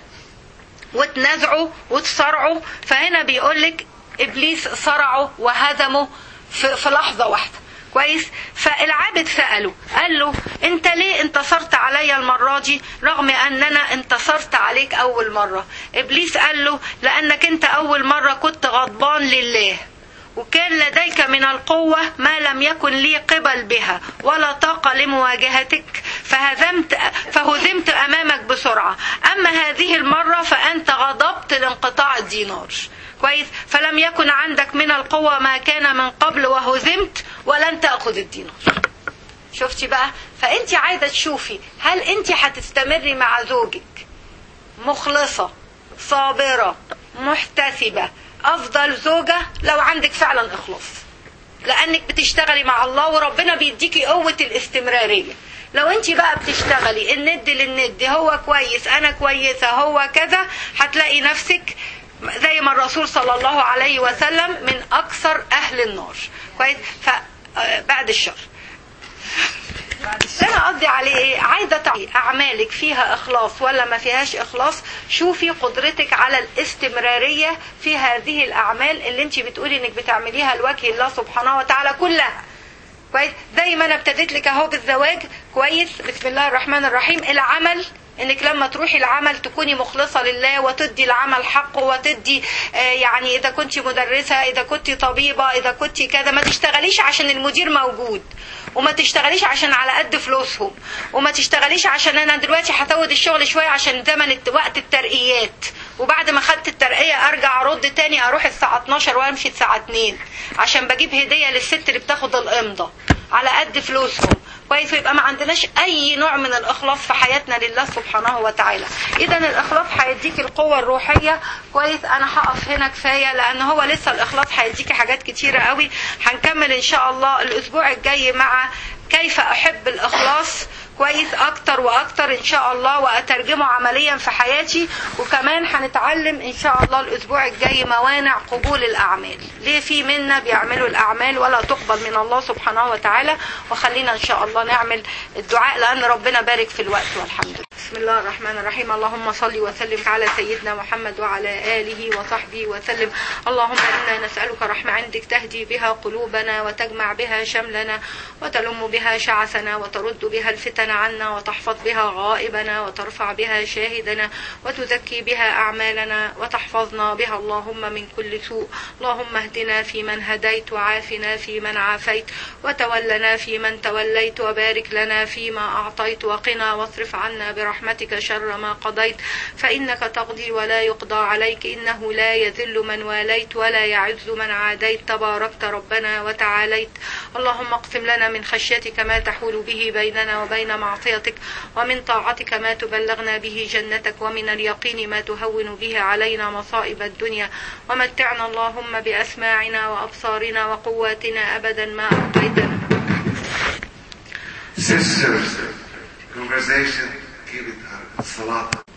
S1: وتنازعه وتصارعه فهنا بيقول لك ابليس صرعه وهزمه في, في لحظة واحدة كويس فالعابد سأله قال له انت ليه انتصرت عليا المرة دي رغم اننا انتصرت عليك اول مرة ابليس قال له لانك انت اول مرة كنت غضبان لله وكان لديك من القوة ما لم يكن لي قبل بها ولا طاقة لمواجهتك فهزمت فهزمت أمامك بسرعة أما هذه المرة فأنت غضبت لانقطاع الدينار كويس فلم يكن عندك من القوة ما كان من قبل وهزمت ولن تأخذ الدينار شفتي بقى فأنت عايزة تشوفي هل أنت هتستمري مع زوجك مخلصة صابرة محتسبة افضل زوجة لو عندك فعلا اخلاص لانك بتشتغلي مع الله وربنا بيديكي قوة الاستمرارية لو انت بقى بتشتغلي الند للند هو كويس انا كويسة هو كذا هتلاقي نفسك زي ما الرسول صلى الله عليه وسلم من اكثر اهل النار كويس فبعد الشر انا قصدي عليه ايه عايزه تعي اعمالك فيها اخلاص ولا ما فيهاش اخلاص شوفي قدرتك على الاستمراريه في هذه الاعمال اللي انت بتقولي انك بتعمليها لوجه الله سبحانه وتعالى كلها كويس زي ما انا ابتديت لك اهو بالزواج كويس بسم الله الرحمن الرحيم العمل انك لما تروحي العمل تكوني مخلصة لله وتدي العمل حقه وتدي آه يعني اذا كنت مدرسة اذا كنت طبيبة اذا كنت كذا ما تشتغليش عشان المدير موجود وما تشتغليش عشان على قد فلوسهم وما تشتغليش عشان انا دلوقتي هزود الشغل شوية عشان زمن وقت الترقيات وبعد ما خدت الترقية ارجع ارد تاني اروح الساعة 12 وامشي الساعة 2 عشان بجيب هدية للست اللي بتاخد الامضة على قد فلوسهم كويس ويبقى ما عندناش اي نوع من الاخلاص في حياتنا لله سبحانه وتعالى اذا الاخلاص هيديك القوه الروحيه كويس انا هقف هنا كفايه لان هو لسه الاخلاص هيديكي حاجات كتيره قوي هنكمل ان شاء الله الاسبوع الجاي مع كيف احب الاخلاص كويس اكتر واكتر ان شاء الله واترجمه عمليا في حياتي وكمان هنتعلم ان شاء الله الاسبوع الجاي موانع قبول الاعمال ليه في منا بيعملوا الاعمال ولا تقبل من الله سبحانه وتعالى وخلينا ان شاء الله نعمل الدعاء لان ربنا بارك في الوقت والحمد لله بسم الله الرحمن الرحيم اللهم صل وسلم على سيدنا محمد وعلى اله وصحبه وسلم اللهم انا نسالك رحمه عندك تهدي بها قلوبنا وتجمع بها شملنا وتلم بها شعثنا وترد بها الفتن عنا وتحفظ بها غائبنا وترفع بها شاهدنا وتزكي بها أعمالنا وتحفظنا بها اللهم من كل سوء اللهم اهدنا في من هديت وعافنا في من عافيت وتولنا في من توليت وبارك لنا فيما أعطيت وقنا واصرف عنا برحمتك شر ما قضيت فإنك تقضي ولا يقضى عليك إنه لا يذل من واليت ولا يعز من عاديت تباركت ربنا وتعاليت اللهم اقسم لنا من خشيتك ما تحول به بيننا وبين معصيتك ومن طاعتك ما تبلغنا به جنتك ومن اليقين ما تهون به علينا مصائب الدنيا ومتعنا اللهم بأسماعنا وأبصارنا وقواتنا أبدا ما أبقيتنا
S3: Sisters, congregation, give it her salat.